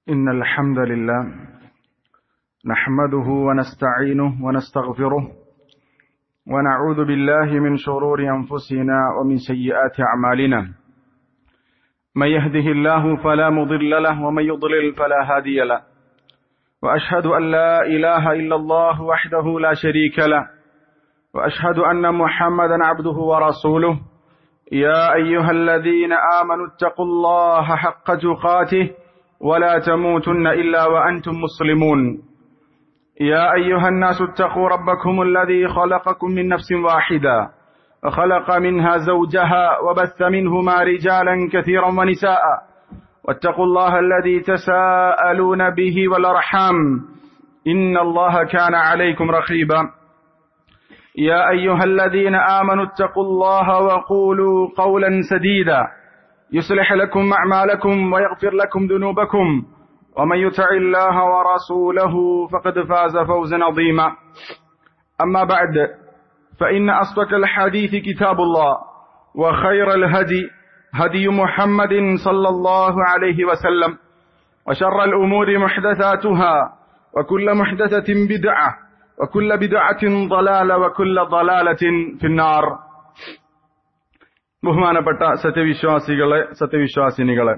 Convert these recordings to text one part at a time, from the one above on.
إن الحمد لله نحمده ونستعينه ونستغفره ونعوذ بالله من شرور أنفسنا ومن سيئات أعمالنا من يهده الله فلا مضل له ومن يضلل فلا هادي له وأشهد أن لا إله إلا الله وحده لا شريك له وأشهد أن محمدا عبده ورسوله يا أيها الذين آمنوا اتقوا الله حق تقاته ولا تموتن إلا وأنتم مسلمون يا أيها الناس اتقوا ربكم الذي خلقكم من نفس واحدة وخلق منها زوجها وبث منهما رجالا كثيرا ونساء واتقوا الله الذي تساءلون به والأرحام إن الله كان عليكم رقيبا يا أيها الذين آمنوا اتقوا الله وقولوا قولا سديدا يصلح لكم أعمالكم ويغفر لكم ذنوبكم ومن يطع الله ورسوله فقد فاز فوزا عظيما أما بعد فإن أصدق الحديث كتاب الله وخير الهدي هدي محمد صلى الله عليه وسلم وشر الأمور محدثاتها وكل محدثة بدعة وكل بدعة ضلالة وكل ضلالة في النار ബഹുമാനപ്പെട്ട സത്യവിശ്വാസികളെ സത്യവിശ്വാസിനികളെ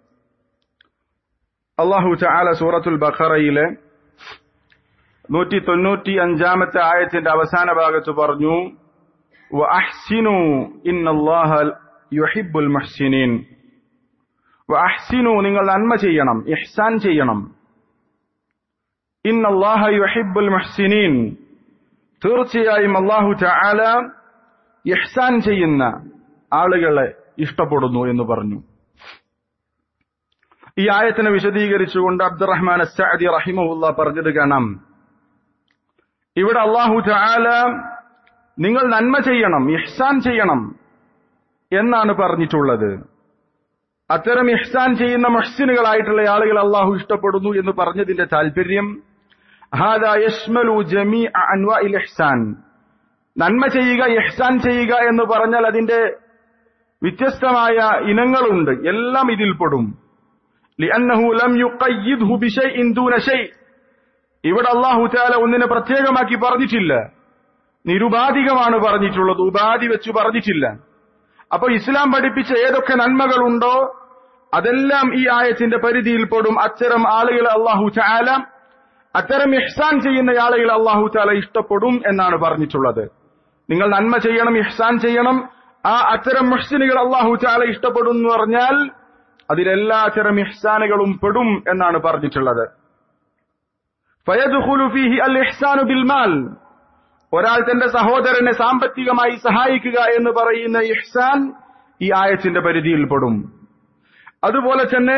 അള്ളാഹു ചാല സൂറത്തുൽ ബഖറയിലെ നൂറ്റി തൊണ്ണൂറ്റി അഞ്ചാമത്തെ ആയത്തിന്റെ അവസാന ഭാഗത്ത് പറഞ്ഞു അഹ്സിനു ഇന്നല്ലാഹ യുഹിബുൽ മുഹ്സിനീൻ അഹ്സിനു നിങ്ങൾ നന്മ ചെയ്യണം ഇഹ്സാൻ ചെയ്യണം ഇന്നല്ലാഹ യുഹിബുൽ മുഹ്സിനീൻ തീർച്ചയായും അള്ളാഹു ചാല ഇഹ്സാൻ ചെയ്യുന്ന ആളുകളെ ഇഷ്ടപ്പെടുന്നു എന്ന് പറഞ്ഞു ഈ ആയത്തിനെ വിശദീകരിച്ചുകൊണ്ട് അബ്ദുറഹ്മാൻ അസ്സഅദി റഹിമഹുല്ല പറഞ്ഞത് കാണാം ഇവിടെ അള്ളാഹു ചാല നിങ്ങൾ നന്മ ചെയ്യണം ഇഹ്സാൻ ചെയ്യണം എന്നാണ് പറഞ്ഞിട്ടുള്ളത് അത്തരം ഇഹ്സാൻ ചെയ്യുന്ന മഹ്സിനുകളായിട്ടുള്ള ആളുകൾ അള്ളാഹു ഇഷ്ടപ്പെടുന്നു എന്ന് പറഞ്ഞതിന്റെ താല്പര്യം ഇഹ്സാൻ നന്മ ചെയ്യുക ഇഹ്സാൻ ചെയ്യുക എന്ന് പറഞ്ഞാൽ അതിന്റെ വ്യത്യസ്തമായ ഇനങ്ങളുണ്ട് എല്ലാം ഇതിൽപ്പെടും ഇവിടെ അള്ളാഹു താല ഒന്നിനെ പ്രത്യേകമാക്കി പറഞ്ഞിട്ടില്ല നിരുപാധികമാണ് പറഞ്ഞിട്ടുള്ളത് ഉപാധി വെച്ച് പറഞ്ഞിട്ടില്ല അപ്പൊ ഇസ്ലാം പഠിപ്പിച്ച ഏതൊക്കെ നന്മകളുണ്ടോ അതെല്ലാം ഈ ആയത്തിന്റെ പരിധിയിൽപ്പെടും അത്തരം ആളുകളെ അള്ളാഹു ചാല അത്തരം ഇഹ്സാൻ ചെയ്യുന്ന ആളുകളെ അള്ളാഹു ചാല ഇഷ്ടപ്പെടും എന്നാണ് പറഞ്ഞിട്ടുള്ളത് നിങ്ങൾ നന്മ ചെയ്യണം ഇഹ്സാൻ ചെയ്യണം ആ അത്തരം മുഹ്സിനുകൾ അള്ളാഹു ചാല ഇഷ്ടപ്പെടും എന്ന് പറഞ്ഞാൽ അതിലെല്ലാ അത്തരം ഇഹ്സാനുകളും പെടും എന്നാണ് പറഞ്ഞിട്ടുള്ളത് ഒരാൾ തന്റെ സഹോദരനെ സാമ്പത്തികമായി സഹായിക്കുക എന്ന് പറയുന്ന ഇഹ്സാൻ ഈ ആയത്തിന്റെ പരിധിയിൽപ്പെടും അതുപോലെ തന്നെ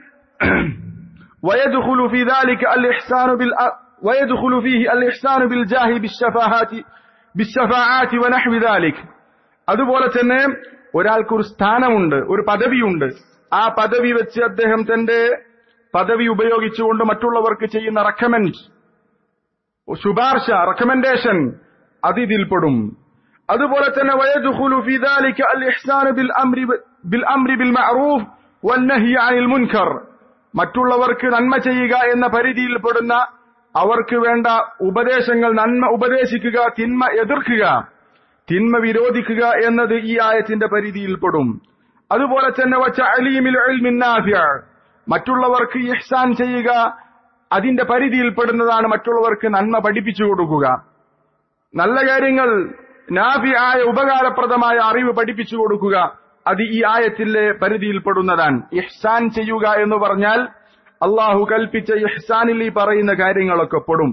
ويدخل في ذلك الإحسان بال ويدخل فيه الإحسان بالجاه بالشفاعات بالشفاعات ونحو ذلك അതുപോലെ തന്നെ ഒരാൾക്ക് ഒരു സ്ഥാനമുണ്ട് ഒരു പദവിയുണ്ട് ആ പദവി വെച്ച് അദ്ദേഹം തന്റെ പദവി ഉപയോഗിച്ചുകൊണ്ട് മറ്റുള്ളവർക്ക് ചെയ്യുന്ന റെക്കമെൻഡ് ശുപാർശ റെക്കമെൻഡേഷൻ അത് ഇതിൽപ്പെടും അതുപോലെ തന്നെ മറ്റുള്ളവർക്ക് നന്മ ചെയ്യുക എന്ന പരിധിയിൽപ്പെടുന്ന അവർക്ക് വേണ്ട ഉപദേശങ്ങൾ നന്മ ഉപദേശിക്കുക തിന്മ എതിർക്കുക തിന്മ വിരോധിക്കുക എന്നത് ഈ ആയത്തിന്റെ പരിധിയിൽപ്പെടും അതുപോലെ തന്നെ വച്ച അലീമിൽ മറ്റുള്ളവർക്ക് ഇഹ്സാൻ ചെയ്യുക അതിന്റെ പരിധിയിൽപ്പെടുന്നതാണ് മറ്റുള്ളവർക്ക് നന്മ പഠിപ്പിച്ചു കൊടുക്കുക നല്ല കാര്യങ്ങൾ നാഫിയായ ഉപകാരപ്രദമായ അറിവ് പഠിപ്പിച്ചു കൊടുക്കുക അത് ഈ ആയത്തിലെ പരിധിയിൽപ്പെടുന്നതാണ് ഇഹ്സാൻ ചെയ്യുക എന്ന് പറഞ്ഞാൽ അള്ളാഹു കൽപ്പിച്ച ഇഹ്സാനിൽ ഈ പറയുന്ന കാര്യങ്ങളൊക്കെ പെടും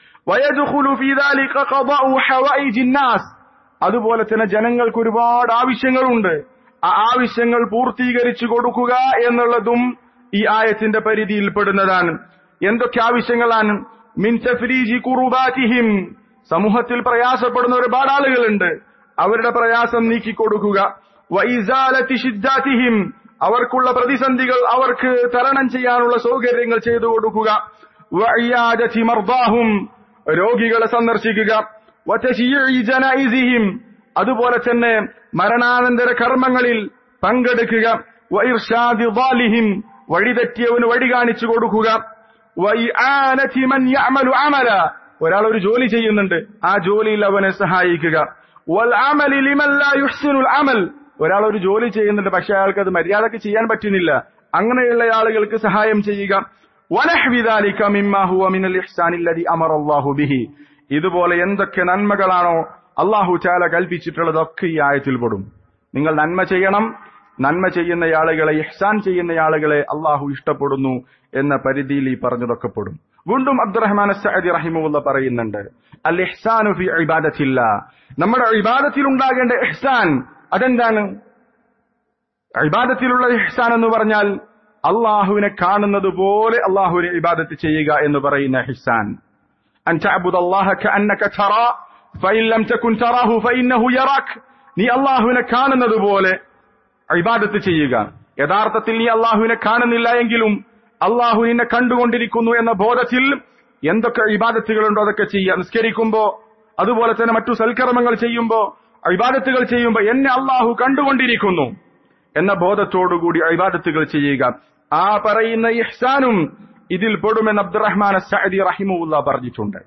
അതുപോലെ തന്നെ ജനങ്ങൾക്ക് ഒരുപാട് ആവശ്യങ്ങളുണ്ട് ആ ആവശ്യങ്ങൾ പൂർത്തീകരിച്ചു കൊടുക്കുക എന്നുള്ളതും ഈ ആയത്തിന്റെ പരിധിയിൽപ്പെടുന്നതാണ് എന്തൊക്കെ ആവശ്യങ്ങളാണ് മിൻ തഫ്രീജി കുറുബാറ്റിഹിം സമൂഹത്തിൽ പ്രയാസപ്പെടുന്ന ഒരുപാട് ആളുകളുണ്ട് അവരുടെ പ്രയാസം നീക്കിക്കൊടുക്കുക വൈസാലത്തി ഷിദ്ദാത്തിഹിം അവർക്കുള്ള പ്രതിസന്ധികൾ അവർക്ക് തരണം ചെയ്യാനുള്ള സൗകര്യങ്ങൾ ചെയ്തു കൊടുക്കുക മർദാഹും രോഗികളെ സന്ദർശിക്കുക ജനായിസിഹിം അതുപോലെ തന്നെ മരണാനന്തര കർമ്മങ്ങളിൽ പങ്കെടുക്കുക വഇർഷാദി ളാലിഹിം വഴിതെറ്റിയവന് വഴി കാണിച്ചു കൊടുക്കുക വഇആനതി മൻ യഅമലു അമല ഒരാൾ ഒരു ജോലി ചെയ്യുന്നുണ്ട് ആ ജോലിയിൽ അവനെ സഹായിക്കുക വൽ അമലി ലിമൻ ലാ യുഹ്സിനുൽ അമൽ ഒരാൾ ഒരു ജോലി ചെയ്യുന്നുണ്ട് പക്ഷെ അയാൾക്ക് അത് മര്യാദക്ക് ചെയ്യാൻ പറ്റുന്നില്ല അങ്ങനെയുള്ള ആളുകൾക്ക് സഹായം ചെയ്യുക വനഹ്വി ദാലിക മിമ്മാ ഹുവ മിനൽ ഇഹ്സാനി അല്ലദി അമറ അല്ലാഹു ബിഹി ഇതുപോലെ എന്തൊക്കെ നന്മകളാണോ അള്ളാഹു ചാല കൽപ്പിച്ചിട്ടുള്ളതൊക്കെ ഈ ആയത്തിൽ പെടും നിങ്ങൾ നന്മ ചെയ്യണം നന്മ ചെയ്യുന്ന ആളുകളെ ഇഹ്സാൻ ചെയ്യുന്ന ആളുകളെ അള്ളാഹു ഇഷ്ടപ്പെടുന്നു എന്ന പരിധിയിൽ ഈ പറഞ്ഞതൊക്കെ പെടും വീണ്ടും അബ്ദുറഹ്മാൻ സഅദി റഹിമുള്ള പറയുന്നുണ്ട് അൽ ഇഹ്സാനു ഫി ഇബാദത്തില്ല നമ്മുടെ ഇബാദത്തിൽ ഉണ്ടാകേണ്ട ഇഹ്സാൻ അതെന്താണ് ഇബാദത്തിലുള്ള ഇഹ്സാൻ എന്ന് പറഞ്ഞാൽ അള്ളാഹുവിനെ കാണുന്നത് പോലെ അള്ളാഹുവിനെ ഇബാദത്ത് ചെയ്യുക എന്ന് പറയുന്ന ഇഹ്സാൻ അൻ തഅബുദ അല്ലാഹ കഅന്നക തറാ ഫഇൻ ലം തകുൻ തറാഹു ഫഇന്നഹു യറാക് നീ അള്ളാഹുവിനെ കാണുന്നത് പോലെ ഇബാദത്ത് ചെയ്യുക യഥാർത്ഥത്തിൽ നീ അള്ളാഹുവിനെ കാണുന്നില്ല എങ്കിലും അള്ളാഹു നിന്നെ കണ്ടുകൊണ്ടിരിക്കുന്നു എന്ന ബോധത്തിൽ എന്തൊക്കെ ഇബാദത്തുകളുണ്ടോ അതൊക്കെ ചെയ്യുക നിസ്കരിക്കുമ്പോ അതുപോലെ തന്നെ മറ്റു സൽക്കർമ്മങ്ങൾ ചെയ്യുമ്പോ ഇബാദത്തുകൾ ചെയ്യുമ്പോ എന്നെ അള്ളാഹു കണ്ടുകൊണ്ടിരിക്കുന്നു എന്ന ബോധത്തോടുകൂടി ഇബാദത്തുകൾ ചെയ്യുക ആ പറയുന്ന ഇഹ്സാനും ഇതിൽ പെടുമെന്ന് അബ്ദുറഹ്മാൻ സഅദി റഹിമുല്ല പറഞ്ഞിട്ടുണ്ട്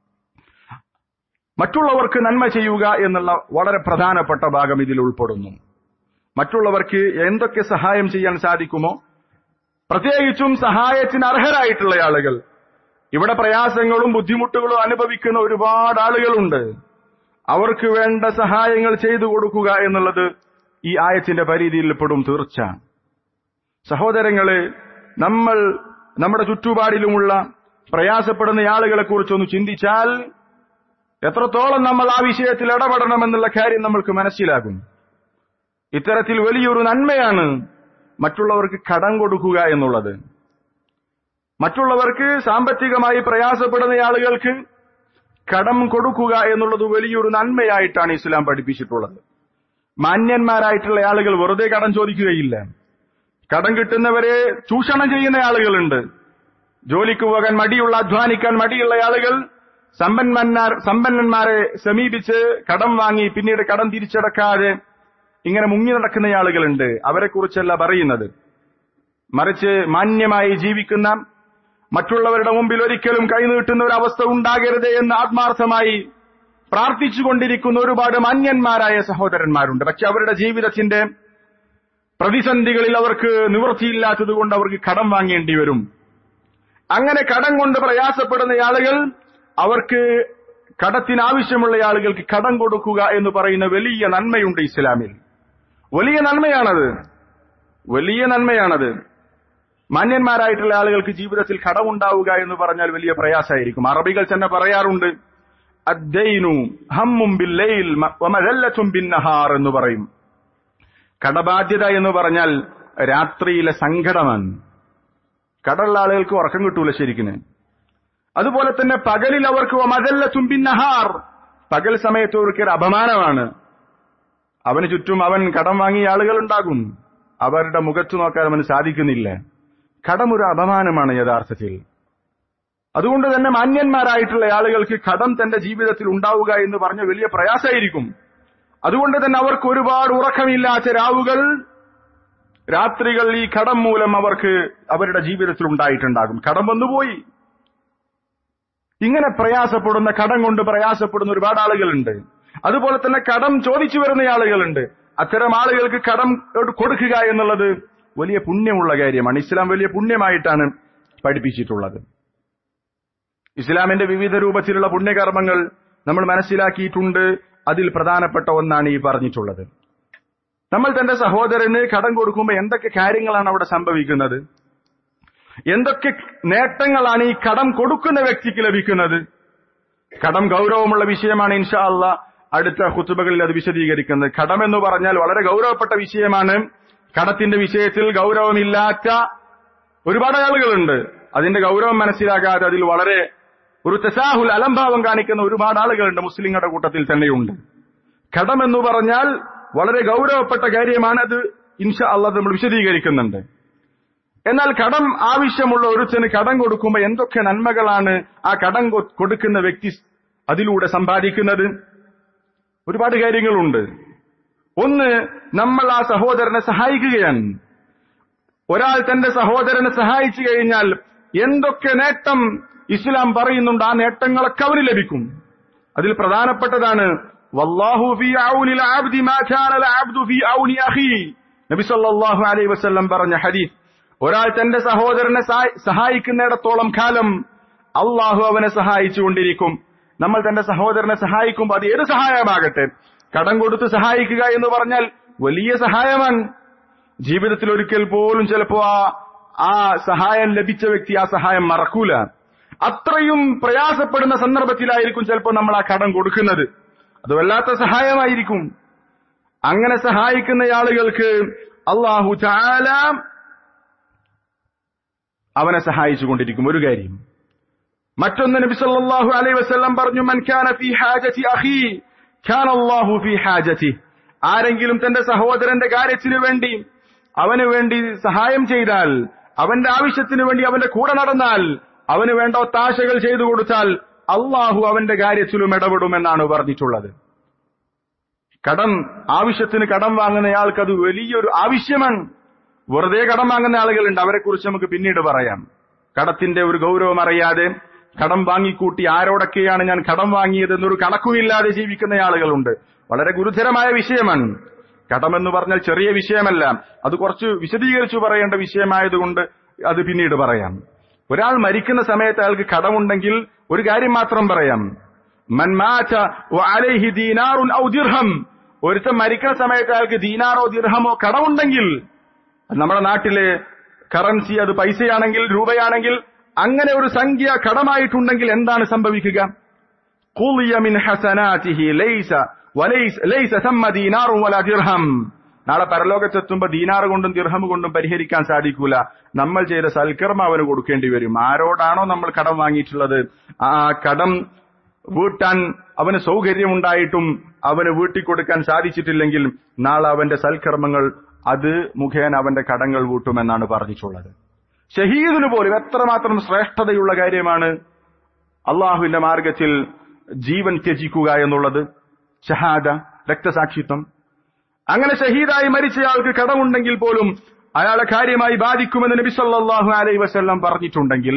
മറ്റുള്ളവർക്ക് നന്മ ചെയ്യുക എന്നുള്ള വളരെ പ്രധാനപ്പെട്ട ഭാഗം ഇതിൽ ഉൾപ്പെടുന്നു മറ്റുള്ളവർക്ക് എന്തൊക്കെ സഹായം ചെയ്യാൻ സാധിക്കുമോ പ്രത്യേകിച്ചും സഹായത്തിന് അർഹരായിട്ടുള്ള ആളുകൾ ഇവിടെ പ്രയാസങ്ങളും ബുദ്ധിമുട്ടുകളും അനുഭവിക്കുന്ന ഒരുപാട് ആളുകളുണ്ട് അവർക്ക് വേണ്ട സഹായങ്ങൾ ചെയ്തു കൊടുക്കുക എന്നുള്ളത് ഈ ആയത്തിന്റെ പരിധിയിൽ പെടും തീർച്ച സഹോദരങ്ങളെ നമ്മൾ നമ്മുടെ ചുറ്റുപാടിലുമുള്ള പ്രയാസപ്പെടുന്ന ആളുകളെ കുറിച്ചൊന്ന് ചിന്തിച്ചാൽ എത്രത്തോളം നമ്മൾ ആ വിഷയത്തിൽ ഇടപെടണമെന്നുള്ള കാര്യം നമ്മൾക്ക് മനസ്സിലാകും ഇത്തരത്തിൽ വലിയൊരു നന്മയാണ് മറ്റുള്ളവർക്ക് കടം കൊടുക്കുക എന്നുള്ളത് മറ്റുള്ളവർക്ക് സാമ്പത്തികമായി പ്രയാസപ്പെടുന്ന ആളുകൾക്ക് കടം കൊടുക്കുക എന്നുള്ളത് വലിയൊരു നന്മയായിട്ടാണ് ഇസ്ലാം പഠിപ്പിച്ചിട്ടുള്ളത് മാന്യന്മാരായിട്ടുള്ള ആളുകൾ വെറുതെ കടം ചോദിക്കുകയില്ല കടം കിട്ടുന്നവരെ ചൂഷണം ചെയ്യുന്ന ആളുകളുണ്ട് ജോലിക്ക് പോകാൻ മടിയുള്ള അധ്വാനിക്കാൻ മടിയുള്ള ആളുകൾ സമ്പന്നന്മാർ സമ്പന്നന്മാരെ സമീപിച്ച് കടം വാങ്ങി പിന്നീട് കടം തിരിച്ചടക്കാതെ ഇങ്ങനെ മുങ്ങി നടക്കുന്ന ആളുകളുണ്ട് അവരെ കുറിച്ചല്ല പറയുന്നത് മറിച്ച് മാന്യമായി ജീവിക്കുന്ന മറ്റുള്ളവരുടെ മുമ്പിൽ ഒരിക്കലും കൈനീട്ടുന്ന ഒരു അവസ്ഥ ഉണ്ടാകരുത് എന്ന് ആത്മാർത്ഥമായി പ്രാർത്ഥിച്ചുകൊണ്ടിരിക്കുന്ന ഒരുപാട് മാന്യന്മാരായ സഹോദരന്മാരുണ്ട് പക്ഷെ അവരുടെ ജീവിതത്തിന്റെ പ്രതിസന്ധികളിൽ അവർക്ക് നിവൃത്തിയില്ലാത്തത് കൊണ്ട് അവർക്ക് കടം വാങ്ങേണ്ടി വരും അങ്ങനെ കടം കൊണ്ട് പ്രയാസപ്പെടുന്ന ആളുകൾ അവർക്ക് കടത്തിന് ആവശ്യമുള്ള ആളുകൾക്ക് കടം കൊടുക്കുക എന്ന് പറയുന്ന വലിയ നന്മയുണ്ട് ഇസ്ലാമിൽ വലിയ നന്മയാണത് വലിയ നന്മയാണത് മാന്യന്മാരായിട്ടുള്ള ആളുകൾക്ക് ജീവിതത്തിൽ കടമുണ്ടാവുക എന്ന് പറഞ്ഞാൽ വലിയ പ്രയാസമായിരിക്കും അറബികൾ തന്നെ പറയാറുണ്ട് അദ്ദൈനു ഹമ്മും ബില്ലയിൽ വമദല്ലത്തും ബിന്നഹാർ എന്ന് പറയും കടബാധ്യത എന്ന് പറഞ്ഞാൽ രാത്രിയിലെ സങ്കടമാണ് കടമുള്ള ആളുകൾക്ക് ഉറക്കം കിട്ടൂല ശരിക്കിന് അതുപോലെ തന്നെ പകലിൽ അവർക്ക് വമദല്ലത്തും ബിന്നഹാർ പകൽ സമയത്ത് അവർക്ക് ഒരു അപമാനമാണ് അവന് ചുറ്റും അവൻ കടം വാങ്ങിയ ആളുകൾ ഉണ്ടാകും അവരുടെ മുഖത്ത് നോക്കാൻ അവന് സാധിക്കുന്നില്ല കടം ഒരു അപമാനമാണ് യഥാർത്ഥത്തിൽ അതുകൊണ്ട് തന്നെ മാന്യന്മാരായിട്ടുള്ള ആളുകൾക്ക് കടം തന്റെ ജീവിതത്തിൽ ഉണ്ടാവുക എന്ന് പറഞ്ഞ വലിയ പ്രയാസമായിരിക്കും അതുകൊണ്ട് തന്നെ അവർക്ക് ഒരുപാട് ഉറക്കമില്ലാത്ത രാവുകൾ രാത്രികൾ ഈ കടം മൂലം അവർക്ക് അവരുടെ ജീവിതത്തിൽ ഉണ്ടായിട്ടുണ്ടാകും കടം വന്നുപോയി ഇങ്ങനെ പ്രയാസപ്പെടുന്ന കടം കൊണ്ട് പ്രയാസപ്പെടുന്ന ഒരുപാട് ആളുകളുണ്ട് അതുപോലെ തന്നെ കടം ചോദിച്ചു വരുന്ന ആളുകളുണ്ട് അത്തരം ആളുകൾക്ക് കടം കൊടുക്കുക എന്നുള്ളത് വലിയ പുണ്യമുള്ള കാര്യമാണ് ഇസ്ലാം വലിയ പുണ്യമായിട്ടാണ് പഠിപ്പിച്ചിട്ടുള്ളത് ഇസ്ലാമിന്റെ വിവിധ രൂപത്തിലുള്ള പുണ്യകർമ്മങ്ങൾ നമ്മൾ മനസ്സിലാക്കിയിട്ടുണ്ട് അതിൽ പ്രധാനപ്പെട്ട ഒന്നാണ് ഈ പറഞ്ഞിട്ടുള്ളത് നമ്മൾ തന്റെ സഹോദരന് കടം കൊടുക്കുമ്പോൾ എന്തൊക്കെ കാര്യങ്ങളാണ് അവിടെ സംഭവിക്കുന്നത് എന്തൊക്കെ നേട്ടങ്ങളാണ് ഈ കടം കൊടുക്കുന്ന വ്യക്തിക്ക് ലഭിക്കുന്നത് കടം ഗൗരവമുള്ള വിഷയമാണ് ഇൻഷാ അല്ല അടുത്ത കുത്തുബകളിൽ അത് വിശദീകരിക്കുന്നത് കടം എന്ന് പറഞ്ഞാൽ വളരെ ഗൗരവപ്പെട്ട വിഷയമാണ് കടത്തിന്റെ വിഷയത്തിൽ ഗൗരവമില്ലാത്ത ഒരുപാട് ആളുകളുണ്ട് അതിന്റെ ഗൗരവം മനസ്സിലാക്കാതെ അതിൽ വളരെ ഒരു തെസാഹുൽ അലംഭാവം കാണിക്കുന്ന ഒരുപാട് ആളുകളുണ്ട് മുസ്ലിങ്ങളുടെ കൂട്ടത്തിൽ തന്നെയുണ്ട് കടം എന്ന് പറഞ്ഞാൽ വളരെ ഗൗരവപ്പെട്ട കാര്യമാണ് അത് ഇൻഷാ അള്ളാഹ് നമ്മൾ വിശദീകരിക്കുന്നുണ്ട് എന്നാൽ കടം ആവശ്യമുള്ള ഒരുത്തന് കടം കൊടുക്കുമ്പോൾ എന്തൊക്കെ നന്മകളാണ് ആ കടം കൊടുക്കുന്ന വ്യക്തി അതിലൂടെ സമ്പാദിക്കുന്നത് ഒരുപാട് കാര്യങ്ങളുണ്ട് ഒന്ന് നമ്മൾ ആ സഹോദരനെ സഹായിക്കുകയാണ് ഒരാൾ തന്റെ സഹോദരനെ സഹായിച്ചു കഴിഞ്ഞാൽ എന്തൊക്കെ നേട്ടം ഇസ്ലാം പറയുന്നുണ്ട് ആ നേട്ടങ്ങളൊക്കെ അവന് ലഭിക്കും അതിൽ പ്രധാനപ്പെട്ടതാണ് വല്ലാഹു ഫീ ഔനിൽ അബ്ദി മാ കാന അൽ അബ്ദു ഫീ ഔനി അഖീ നബി സല്ലല്ലാഹു അലൈഹി വസല്ലം പറഞ്ഞ ഹദീസ് ഒരാൾ തന്റെ സഹോദരനെ സഹായി- സഹായിക്കുന്നിടത്തോളം കാലം അള്ളാഹു അവനെ സഹായിച്ചുകൊണ്ടിരിക്കും നമ്മൾ തന്റെ സഹോദരനെ സഹായിക്കുമ്പോൾ അത് ഏത് സഹായമാകട്ടെ കടം കൊടുത്ത് സഹായിക്കുക എന്ന് പറഞ്ഞാൽ വലിയ സഹായമാണ് ജീവിതത്തിൽ ഒരിക്കൽ പോലും ചിലപ്പോ ആ ആ സഹായം ലഭിച്ച വ്യക്തി ആ സഹായം മറക്കൂല അത്രയും പ്രയാസപ്പെടുന്ന സന്ദർഭത്തിലായിരിക്കും ചിലപ്പോൾ നമ്മൾ ആ കടം കൊടുക്കുന്നത് അത് വല്ലാത്ത സഹായമായിരിക്കും അങ്ങനെ സഹായിക്കുന്ന ആളുകൾക്ക് അള്ളാഹു ചാല അവനെ സഹായിച്ചുകൊണ്ടിരിക്കും ഒരു കാര്യം മറ്റൊന്ന് നബി സല്ലല്ലാഹു അലൈഹി വസല്ലം പറഞ്ഞു മൻ കാന ഫീ ഹാജതി അഖീ കാന അല്ലാഹു ഫീ ഹാജതി ആരെങ്കിലും തന്റെ സഹോദരന്റെ കാര്യത്തിനു വേണ്ടി അവന് വേണ്ടി സഹായം ചെയ്താൽ അവന്റെ ആവശ്യത്തിനു വേണ്ടി അവന്റെ കൂടെ നടന്നാൽ അവന് വേണ്ട ഒത്താശകൾ ചെയ്തു കൊടുത്താൽ അള്ളാഹു അവന്റെ കാര്യത്തിലും ഇടപെടുമെന്നാണ് പറഞ്ഞിട്ടുള്ളത് കടം ആവശ്യത്തിന് കടം വാങ്ങുന്നയാൾക്ക് അത് വലിയൊരു ആവശ്യമാണ് വെറുതെ കടം വാങ്ങുന്ന ആളുകളുണ്ട് അവരെ കുറിച്ച് നമുക്ക് പിന്നീട് പറയാം കടത്തിന്റെ ഒരു ഗൗരവം അറിയാതെ കടം വാങ്ങിക്കൂട്ടി ആരോടൊക്കെയാണ് ഞാൻ കടം വാങ്ങിയത് എന്നൊരു കണക്കുമില്ലാതെ ജീവിക്കുന്ന ആളുകളുണ്ട് വളരെ ഗുരുതരമായ വിഷയമാണ് കടമെന്ന് പറഞ്ഞാൽ ചെറിയ വിഷയമല്ല അത് കുറച്ച് വിശദീകരിച്ചു പറയേണ്ട വിഷയമായതുകൊണ്ട് അത് പിന്നീട് പറയാം ഒരാൾ മരിക്കുന്ന സമയത്ത് അയാൾക്ക് കടമുണ്ടെങ്കിൽ ഒരു കാര്യം മാത്രം പറയാം മൻ മാറ്റ വഅലൈഹി ദീനാറുൻ ഔ ദിർഹം ഒരുത്തൻ മരിക്കുന്ന സമയത്ത് അയാൾക്ക് ദീനാറോ ദിർഹമോ കടമുണ്ടെങ്കിൽ നമ്മുടെ നാട്ടിലെ കറൻസി അത് പൈസയാണെങ്കിൽ രൂപയാണെങ്കിൽ അങ്ങനെ ഒരു സംഖ്യ കടമായിട്ടുണ്ടെങ്കിൽ എന്താണ് സംഭവിക്കുക ഖുളിയ മിൻ ഹസനാതിഹി ലൈസ വലൈസ ലൈസ തമ്മ ദീനാറും വല ദിർഹം നാളെ പരലോകത്തെത്തുമ്പോ ദീനാറ് കൊണ്ടും ദിർഹം കൊണ്ടും പരിഹരിക്കാൻ സാധിക്കൂല നമ്മൾ ചെയ്ത സൽക്കർമ്മ അവന് കൊടുക്കേണ്ടി വരും ആരോടാണോ നമ്മൾ കടം വാങ്ങിയിട്ടുള്ളത് ആ കടം വീട്ടാൻ അവന് സൗകര്യമുണ്ടായിട്ടും അവന് വീട്ടിക്കൊടുക്കാൻ സാധിച്ചിട്ടില്ലെങ്കിൽ നാളെ അവന്റെ സൽക്കർമ്മങ്ങൾ അത് മുഖേന അവന്റെ കടങ്ങൾ വീട്ടുമെന്നാണ് പറഞ്ഞിട്ടുള്ളത് ഷഹീദിന് പോലും എത്രമാത്രം ശ്രേഷ്ഠതയുള്ള കാര്യമാണ് അള്ളാഹുവിന്റെ മാർഗത്തിൽ ജീവൻ ത്യജിക്കുക എന്നുള്ളത് ഷഹാദ രക്തസാക്ഷിത്വം അങ്ങനെ ഷഹീദായി മരിച്ചയാൾക്ക് കടമുണ്ടെങ്കിൽ പോലും അയാളെ കാര്യമായി ബാധിക്കുമെന്ന് നബി സല്ലല്ലാഹു അലൈഹി വസല്ലം പറഞ്ഞിട്ടുണ്ടെങ്കിൽ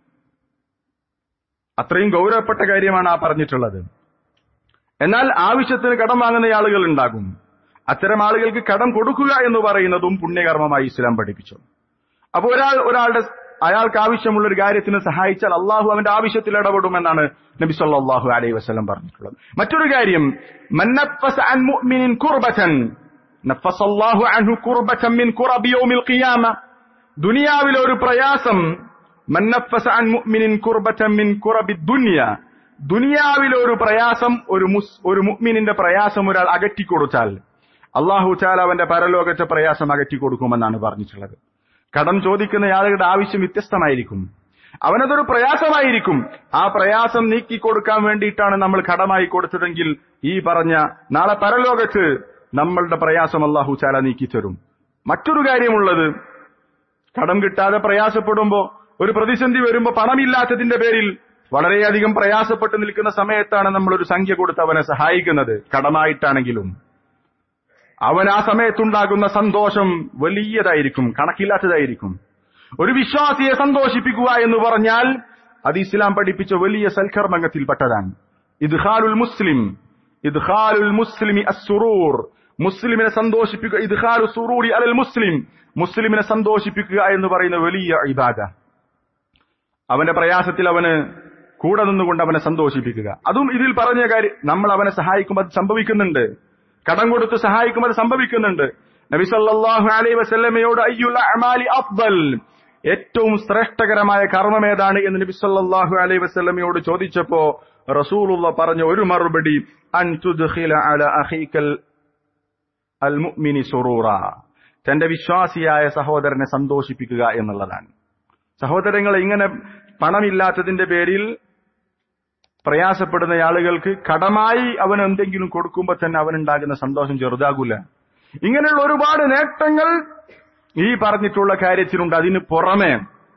അത്രയും ഗൗരവപ്പെട്ട കാര്യമാണ് ആ പറഞ്ഞിട്ടുള്ളത് എന്നാൽ ആവശ്യത്തിന് കടം വാങ്ങുന്ന ആളുകൾ ഉണ്ടാകും അത്തരം ആളുകൾക്ക് കടം കൊടുക്കുക എന്ന് പറയുന്നതും പുണ്യകർമ്മമായി ഇസ്ലാം പഠിപ്പിച്ചു അപ്പൊ ഒരാൾ ഒരാളുടെ അയാൾക്ക് ആവശ്യമുള്ള ഒരു കാര്യത്തിന് സഹായിച്ചാൽ അള്ളാഹു അവന്റെ ആവശ്യത്തിൽ ഇടപെടുമെന്നാണ് നബി സല്ലല്ലാഹു അലൈഹി വസല്ലം പറഞ്ഞിട്ടുള്ളത് മറ്റൊരു കാര്യം മന്നഫസ അൻ മുഅ്മിനിൻ കുർബതൻ നഫസല്ലാഹു അൻഹു കുർബതൻ മിൻ കുറബി യൗമിൽ ഖിയാമ ദുനിയാവിലെ ഒരു പ്രയാസം മന്നഫസ അൻ മുഅ്മിനിൻ കുർബതൻ മിൻ കുറബി ദുനിയ ദുനിയാവിലെ ഒരു പ്രയാസം ഒരു മുസ് ഒരു മുഅ്മിനിന്റെ പ്രയാസം ഒരാൾ അകറ്റിക്കൊടുത്താൽ അള്ളാഹു ചാല അവന്റെ പരലോകത്തെ പ്രയാസം അകറ്റിക്കൊടുക്കുമെന്നാണ് പറഞ്ഞിട്ടുള്ളത് കടം ചോദിക്കുന്ന ആളുകളുടെ ആവശ്യം വ്യത്യസ്തമായിരിക്കും അവനതൊരു പ്രയാസമായിരിക്കും ആ പ്രയാസം നീക്കിക്കൊടുക്കാൻ വേണ്ടിയിട്ടാണ് നമ്മൾ കടമായി കൊടുത്തതെങ്കിൽ ഈ പറഞ്ഞ നാളെ പരലോകത്ത് നമ്മളുടെ പ്രയാസം അള്ളാഹു ചാല നീക്കിത്തരും മറ്റൊരു കാര്യമുള്ളത് കടം കിട്ടാതെ പ്രയാസപ്പെടുമ്പോ ഒരു പ്രതിസന്ധി വരുമ്പോ പണമില്ലാത്തതിന്റെ പേരിൽ വളരെയധികം പ്രയാസപ്പെട്ട് നിൽക്കുന്ന സമയത്താണ് നമ്മൾ ഒരു സംഖ്യ കൊടുത്ത് അവനെ സഹായിക്കുന്നത് കടമായിട്ടാണെങ്കിലും അവൻ ആ സമയത്തുണ്ടാകുന്ന സന്തോഷം വലിയതായിരിക്കും കണക്കില്ലാത്തതായിരിക്കും ഒരു വിശ്വാസിയെ സന്തോഷിപ്പിക്കുക എന്ന് പറഞ്ഞാൽ അത് ഇസ്ലാം പഠിപ്പിച്ച വലിയ സൽക്കർമ്മത്തിൽപ്പെട്ടതാണ് ഇദ്ഹാലുൽ മുസ്ലിം ഇദ്ഹാലുൽ മുസ്ലിമി അസുറൂർ മുസ്ലിമിനെ സന്തോഷിപ്പിക്കുക ഇദ്ഹാലു സുറൂരി അലൽ മുസ്ലിം മുസ്ലിമിനെ സന്തോഷിപ്പിക്കുക എന്ന് പറയുന്ന വലിയ ഇബാദ അവന്റെ പ്രയാസത്തിൽ അവന് കൂടെ നിന്നുകൊണ്ട് അവനെ സന്തോഷിപ്പിക്കുക അതും ഇതിൽ പറഞ്ഞ കാര്യം നമ്മൾ അവനെ സഹായിക്കുമ്പോൾ അത് സംഭവിക്കുന്നുണ്ട് കടം കൊടുത്ത് സഹായിക്കുമ്പോൾ അത് സംഭവിക്കുന്നുണ്ട് നബി സല്ലല്ലാഹു അലൈഹി വസല്ലമയോട് അയ്യുൽ അമാലി അഫ്ദൽ ഏറ്റവും ശ്രേഷ്ഠകരമായ കർമ്മം ഏതാണ് എന്ന് നബി സല്ലല്ലാഹു അലൈഹി വസല്ലമയോട് ചോദിച്ചപ്പോ റസൂലുള്ള പറഞ്ഞ ഒരു മറുപടി അൻ തുദ്ഖില അല അഖീകൽ അൽ മുഅ്മിനി സുറൂറ തന്റെ വിശ്വാസിയായ സഹോദരനെ സന്തോഷിപ്പിക്കുക എന്നുള്ളതാണ് സഹോദരങ്ങൾ ഇങ്ങനെ പണമില്ലാത്തതിന്റെ പേരിൽ പ്രയാസപ്പെടുന്ന ആളുകൾക്ക് കടമായി അവൻ എന്തെങ്കിലും കൊടുക്കുമ്പോൾ തന്നെ അവനുണ്ടാകുന്ന സന്തോഷം ചെറുതാകൂല ഇങ്ങനെയുള്ള ഒരുപാട് നേട്ടങ്ങൾ ഈ പറഞ്ഞിട്ടുള്ള കാര്യത്തിനുണ്ട് അതിന് പുറമെ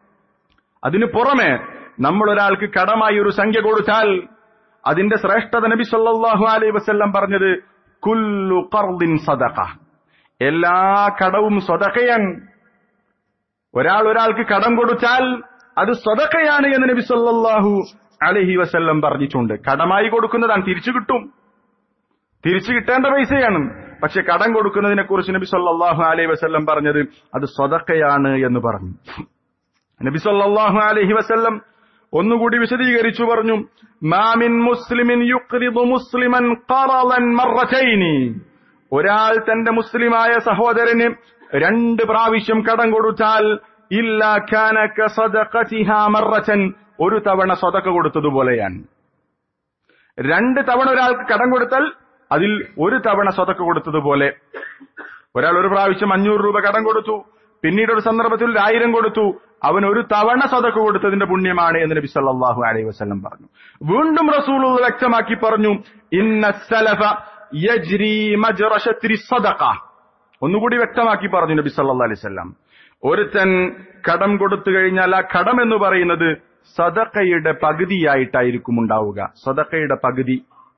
അതിന് പുറമെ നമ്മൾ ഒരാൾക്ക് കടമായി ഒരു സംഖ്യ കൊടുത്താൽ അതിന്റെ ശ്രേഷ്ഠത നബി സല്ലല്ലാഹു അലൈഹി വസല്ലം പറഞ്ഞത് കുല്ലു ഖർദിൻ സദഖ എല്ലാ കടവും സ്വതകയൻ ഒരാൾ ഒരാൾക്ക് കടം കൊടുത്താൽ അത് സ്വതക്കയാണ് എന്ന് നബി സല്ലല്ലാഹു അലൈഹി വസല്ലം പറഞ്ഞിട്ടുണ്ട് കടമായി കൊടുക്കുന്നതാണ് തിരിച്ചു കിട്ടും തിരിച്ചു കിട്ടേണ്ട പൈസയാണ് പക്ഷെ കടം കൊടുക്കുന്നതിനെ കുറിച്ച് നബി സല്ലല്ലാഹു അലൈഹി വസല്ലം പറഞ്ഞത് അത് സ്വതക്കയാണ് എന്ന് പറഞ്ഞു നബി സല്ലല്ലാഹു അലൈഹി വസല്ലം ഒന്നുകൂടി വിശദീകരിച്ചു പറഞ്ഞു മാമിൻ മുസ്ലിമിൻ യുഖ്രിദു മുസ്ലിമൻ ഖറളൻ മറതൈനി ഒരാൾ തന്റെ മുസ്ലിമായ സഹോദരന് രണ്ട് പ്രാവശ്യം കടം കൊടുത്താൽ ഇല്ല കാന കസദഖതിഹാ മറതൻ ഒരു തവണ സ്വതക്ക കൊടുത്തതുപോലെയാണ് രണ്ട് തവണ ഒരാൾക്ക് കടം കൊടുത്താൽ അതിൽ ഒരു തവണ സ്വതക്ക കൊടുത്തതുപോലെ ഒരാൾ ഒരു പ്രാവശ്യം അഞ്ഞൂറ് രൂപ കടം കൊടുത്തു പിന്നീട് ഒരു സന്ദർഭത്തിൽ ഒരു ആയിരം കൊടുത്തു അവൻ ഒരു തവണ സ്വതക്ക കൊടുത്തതിന്റെ പുണ്യമാണ് എന്ന് നബി സല്ലല്ലാഹു അലൈഹി വസല്ലം പറഞ്ഞു വീണ്ടും റസൂൽ വ്യക്തമാക്കി പറഞ്ഞു ഇന്ന സലഫ യജ്രി മജ്റ ശത്രി സദഖ ഒന്നുകൂടി വ്യക്തമാക്കി പറഞ്ഞു നബി സല്ലല്ലാഹു അലൈഹി വസല്ലം ഒരുത്തൻ കടം കൊടുത്തു കഴിഞ്ഞാൽ ആ കടം എന്ന് പറയുന്നത് സദക്കയുടെ പകുതിയായിട്ടായിരിക്കും ഉണ്ടാവുക സദക്കയുടെ പകുതി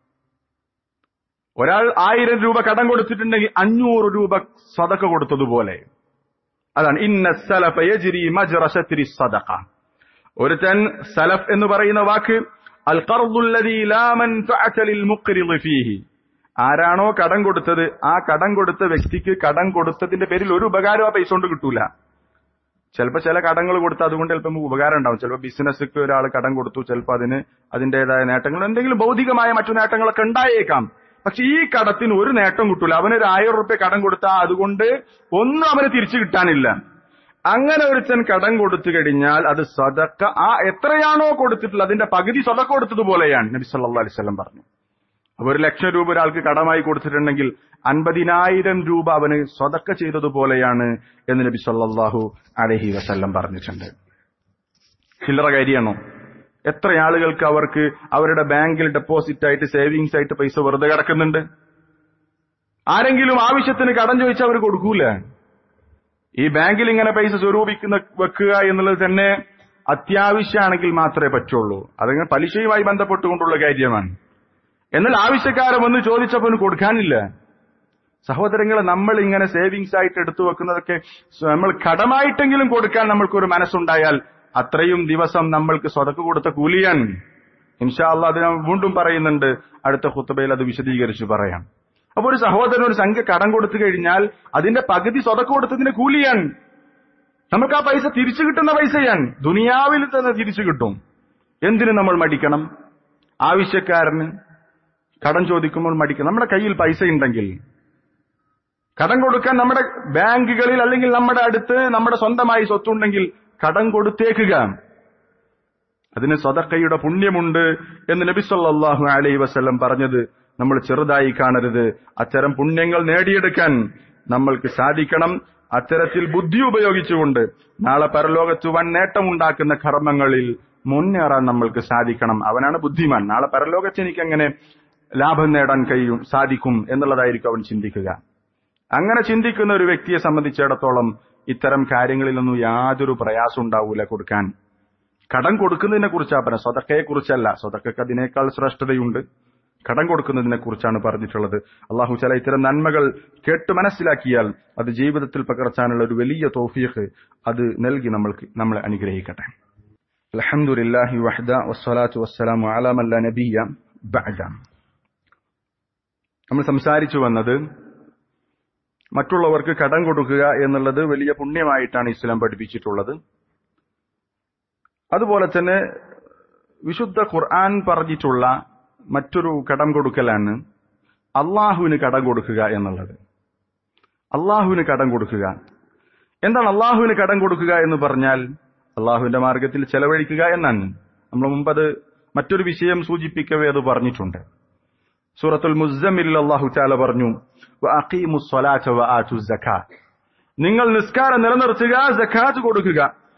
ഒരാൾ ആയിരം രൂപ കടം കൊടുത്തിട്ടുണ്ടെങ്കിൽ അഞ്ഞൂറ് രൂപ സദക്ക കൊടുത്തതുപോലെ അതാണ് ഇന്ന സലഫ യജ്രി മജ്റ ശത്രി സദഖ ഒരുത്തൻ സലഫ് എന്ന് പറയുന്ന വാക്ക് അൽ ഖർദുല്ലദീ ലാ മൻഫഅത ലിൽ മുഖ്രിദ് ഫീഹി ആരാണോ കടം കൊടുത്തത് ആ കടം കൊടുത്ത വ്യക്തിക്ക് കടം കൊടുത്തതിന്റെ പേരിൽ ഒരു ഉപകാരം ആ പൈസ കൊണ്ട് കിട്ടൂല ചിലപ്പോൾ ചില കടങ്ങൾ കൊടുത്ത് അതുകൊണ്ട് ചിലപ്പോൾ ഉപകാരം ഉണ്ടാവും ചിലപ്പോൾ ബിസിനസ്ക്ക് ഒരാൾ കടം കൊടുത്തു ചിലപ്പോൾ അതിന് അതിന്റേതായ നേട്ടങ്ങൾ എന്തെങ്കിലും ഭൗതികമായ മറ്റു നേട്ടങ്ങളൊക്കെ ഉണ്ടായേക്കാം പക്ഷെ ഈ കടത്തിന് ഒരു നേട്ടം കിട്ടൂല അവനൊരു ആയിരം റുപ്യ കടം കൊടുത്താൽ അതുകൊണ്ട് ഒന്നും അവന് തിരിച്ചു കിട്ടാനില്ല അങ്ങനെ ഒരുത്തൻ കടം കൊടുത്തു കഴിഞ്ഞാൽ അത് സദക്ക ആ എത്രയാണോ കൊടുത്തിട്ടുള്ളത് അതിന്റെ പകുതി സദക്ക കൊടുത്തതുപോലെയാണ് നബി സല്ലല്ലാഹു അലൈഹി വസല്ലം പറഞ്ഞു അപ്പൊ ഒരു ലക്ഷം രൂപ ഒരാൾക്ക് കടമായി കൊടുത്തിട്ടുണ്ടെങ്കിൽ അൻപതിനായിരം രൂപ അവന് സ്വതക്ക ചെയ്തതുപോലെയാണ് എന്ന് നബി സല്ലല്ലാഹു അലൈഹി വസല്ലം പറഞ്ഞിട്ടുണ്ട് ചില്ലറ കാര്യമാണോ എത്ര ആളുകൾക്ക് അവർക്ക് അവരുടെ ബാങ്കിൽ ഡെപ്പോസിറ്റ് ആയിട്ട് സേവിങ്സ് ആയിട്ട് പൈസ വെറുതെ കിടക്കുന്നുണ്ട് ആരെങ്കിലും ആവശ്യത്തിന് കടം ചോദിച്ചാൽ അവർ കൊടുക്കൂല ഈ ബാങ്കിൽ ഇങ്ങനെ പൈസ സ്വരൂപിക്കുന്ന വെക്കുക എന്നുള്ളത് തന്നെ അത്യാവശ്യമാണെങ്കിൽ മാത്രമേ പറ്റുള്ളൂ അതങ്ങനെ പലിശയുമായി ബന്ധപ്പെട്ടുകൊണ്ടുള്ള കാര്യമാണ് എന്നാൽ ആവശ്യക്കാരൻ വന്ന് ചോദിച്ചപ്പോൾ കൊടുക്കാനില്ല സഹോദരങ്ങളെ നമ്മൾ ഇങ്ങനെ സേവിങ്സ് ആയിട്ട് എടുത്തു വെക്കുന്നതൊക്കെ നമ്മൾ കടമായിട്ടെങ്കിലും കൊടുക്കാൻ നമ്മൾക്കൊരു മനസ്സുണ്ടായാൽ അത്രയും ദിവസം നമ്മൾക്ക് സ്വതക്ക് കൊടുത്ത കൂലിയാണ് ഇൻഷാ അള്ളാഹ് അത് ഞാൻ വീണ്ടും പറയുന്നുണ്ട് അടുത്ത ഹുത്തബയിൽ അത് വിശദീകരിച്ച് പറയാം അപ്പൊ ഒരു സഹോദരൻ ഒരു സംഖ്യ കടം കൊടുത്തു കഴിഞ്ഞാൽ അതിന്റെ പകുതി സ്വതക്ക് കൊടുത്തതിന് കൂലിയാണ് നമുക്ക് ആ പൈസ തിരിച്ചു കിട്ടുന്ന പൈസയാണ് ദുനിയാവിൽ തന്നെ തിരിച്ചു കിട്ടും എന്തിനു നമ്മൾ മടിക്കണം ആവശ്യക്കാരന് കടം ചോദിക്കുമ്പോൾ മടിക്കണം നമ്മുടെ കയ്യിൽ പൈസ ഉണ്ടെങ്കിൽ കടം കൊടുക്കാൻ നമ്മുടെ ബാങ്കുകളിൽ അല്ലെങ്കിൽ നമ്മുടെ അടുത്ത് നമ്മുടെ സ്വന്തമായി സ്വത്തുണ്ടെങ്കിൽ കടം കൊടുത്തേക്കുക അതിന് സ്വതക്കയുടെ പുണ്യമുണ്ട് എന്ന് നബി സല്ലല്ലാഹു അലൈഹി വസല്ലം പറഞ്ഞത് നമ്മൾ ചെറുതായി കാണരുത് അത്തരം പുണ്യങ്ങൾ നേടിയെടുക്കാൻ നമ്മൾക്ക് സാധിക്കണം അത്തരത്തിൽ ബുദ്ധി ഉപയോഗിച്ചുകൊണ്ട് നാളെ പരലോകത്ത് വൻ നേട്ടമുണ്ടാക്കുന്ന കർമ്മങ്ങളിൽ മുന്നേറാൻ നമ്മൾക്ക് സാധിക്കണം അവനാണ് ബുദ്ധിമാൻ നാളെ പരലോകത്ത് എനിക്ക് എങ്ങനെ ലാഭം നേടാൻ കഴിയും സാധിക്കും എന്നുള്ളതായിരിക്കും അവൻ ചിന്തിക്കുക അങ്ങനെ ചിന്തിക്കുന്ന ഒരു വ്യക്തിയെ സംബന്ധിച്ചിടത്തോളം ഇത്തരം കാര്യങ്ങളിലൊന്നും യാതൊരു പ്രയാസം ഉണ്ടാവൂല കൊടുക്കാൻ കടം കൊടുക്കുന്നതിനെ കുറിച്ചാ പറഞ്ഞ സ്വതക്കയെ കുറിച്ചല്ല സ്വതക്കക്ക് അതിനേക്കാൾ ശ്രേഷ്ഠതയുണ്ട് കടം കൊടുക്കുന്നതിനെ കുറിച്ചാണ് പറഞ്ഞിട്ടുള്ളത് അള്ളാഹു ചില ഇത്തരം നന്മകൾ കേട്ട് മനസ്സിലാക്കിയാൽ അത് ജീവിതത്തിൽ പകർച്ചാനുള്ള ഒരു വലിയ തോഫീഖ് അത് നൽകി നമ്മൾക്ക് നമ്മളെ അനുഗ്രഹിക്കട്ടെ അലഹമുല്ലാഹി വഹദ വസ്സലാത്തു വസ്സലാമു അലാമല്ല നബിയ ബഅദ നമ്മൾ സംസാരിച്ചു വന്നത് മറ്റുള്ളവർക്ക് കടം കൊടുക്കുക എന്നുള്ളത് വലിയ പുണ്യമായിട്ടാണ് ഇസ്ലാം പഠിപ്പിച്ചിട്ടുള്ളത് അതുപോലെ തന്നെ വിശുദ്ധ ഖുർആൻ പറഞ്ഞിട്ടുള്ള മറ്റൊരു കടം കൊടുക്കലാണ് അള്ളാഹുവിന് കടം കൊടുക്കുക എന്നുള്ളത് അള്ളാഹുവിന് കടം കൊടുക്കുക എന്താണ് അള്ളാഹുവിന് കടം കൊടുക്കുക എന്ന് പറഞ്ഞാൽ അള്ളാഹുവിന്റെ മാർഗത്തിൽ ചെലവഴിക്കുക എന്നാണ് നമ്മൾ മുമ്പത് മറ്റൊരു വിഷയം സൂചിപ്പിക്കവേ അത് പറഞ്ഞിട്ടുണ്ട് സൂറത്തുൽ മുസമ്മിൽ അള്ളാഹു ചാല പറഞ്ഞു നിങ്ങൾ നിസ്കാരം നിലനിർത്തുക ജക്കാത്ത് കൊടുക്കുക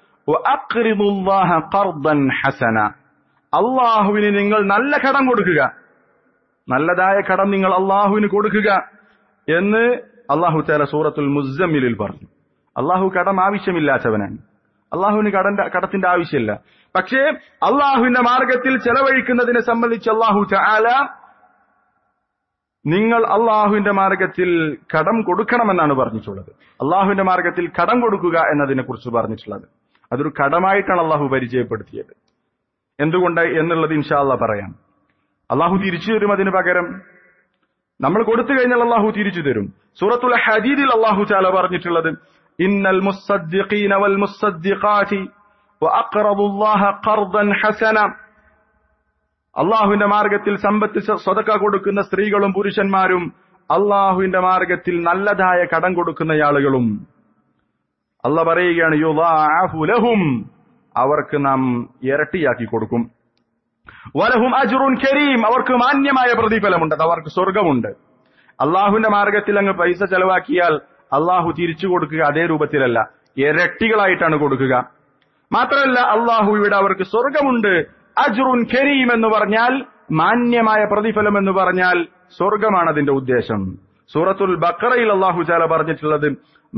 ഹസന അള്ളാഹുവിന് നിങ്ങൾ നല്ല കടം കൊടുക്കുക നല്ലതായ കടം നിങ്ങൾ അള്ളാഹുവിന് കൊടുക്കുക എന്ന് അള്ളാഹു ചാല സൂറത്തുൽ മുസമ്മിലിൽ പറഞ്ഞു അള്ളാഹു കടം ആവശ്യമില്ലാത്തവനാണ് അള്ളാഹുവിന് കടന്റെ കടത്തിന്റെ ആവശ്യമില്ല പക്ഷേ അള്ളാഹുവിന്റെ മാർഗത്തിൽ ചെലവഴിക്കുന്നതിനെ സംബന്ധിച്ച് അള്ളാഹു ചാല നിങ്ങൾ അള്ളാഹുവിന്റെ മാർഗത്തിൽ കടം കൊടുക്കണമെന്നാണ് പറഞ്ഞിട്ടുള്ളത് അള്ളാഹുവിന്റെ മാർഗത്തിൽ കടം കൊടുക്കുക എന്നതിനെ കുറിച്ച് പറഞ്ഞിട്ടുള്ളത് അതൊരു കടമായിട്ടാണ് അള്ളാഹു പരിചയപ്പെടുത്തിയത് എന്തുകൊണ്ട് എന്നുള്ളത് ഇൻഷാല്ല പറയാം അള്ളാഹു തിരിച്ചു തരും അതിന് പകരം നമ്മൾ കൊടുത്തു കഴിഞ്ഞാൽ അള്ളാഹു തിരിച്ചു തരും സൂറത്തുൽ ഹദീദിൽ അള്ളാഹു ചാല പറഞ്ഞിട്ടുള്ളത് ഇന്നൽ മുസ്സദ്ദിഖീന വൽ മുസ്സദ്ദിഖാതി വഅഖറദുല്ലാഹ ഖർദൻ ഹസന അള്ളാഹുവിന്റെ മാർഗത്തിൽ സമ്പത്ത് സ്വതക്ക കൊടുക്കുന്ന സ്ത്രീകളും പുരുഷന്മാരും അള്ളാഹുവിന്റെ മാർഗത്തിൽ നല്ലതായ കടം കൊടുക്കുന്ന ആളുകളും അല്ല പറയുകയാണ് യുളാഅഫു ലഹും അവർക്ക് നാം ഇരട്ടിയാക്കി കൊടുക്കും വലഹും അജുറുൻ കരീം അവർക്ക് മാന്യമായ പ്രതിഫലമുണ്ട് അവർക്ക് സ്വർഗമുണ്ട് അള്ളാഹുവിന്റെ മാർഗത്തിൽ അങ്ങ് പൈസ ചെലവാക്കിയാൽ അള്ളാഹു തിരിച്ചു കൊടുക്കുക അതേ രൂപത്തിലല്ല ഇരട്ടികളായിട്ടാണ് കൊടുക്കുക മാത്രമല്ല അള്ളാഹു ഇവിടെ അവർക്ക് സ്വർഗമുണ്ട് അജുറുൻ കരീം എന്ന് പറഞ്ഞാൽ മാന്യമായ പ്രതിഫലം എന്ന് പറഞ്ഞാൽ സ്വർഗമാണ് അതിന്റെ ഉദ്ദേശം സൂറത്തുൽ ബക്കറയിൽ അള്ളാഹു ചാല പറഞ്ഞിട്ടുള്ളത്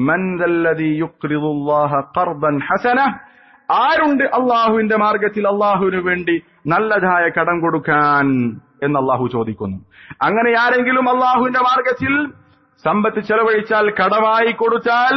ഹസന ആരുണ്ട് അള്ളാഹുവിന്റെ മാർഗത്തിൽ അള്ളാഹുവിന് വേണ്ടി നല്ലതായ കടം കൊടുക്കാൻ എന്ന് അള്ളാഹു ചോദിക്കുന്നു അങ്ങനെ ആരെങ്കിലും അള്ളാഹുവിന്റെ മാർഗത്തിൽ സമ്പത്ത് ചെലവഴിച്ചാൽ കടമായി കൊടുത്താൽ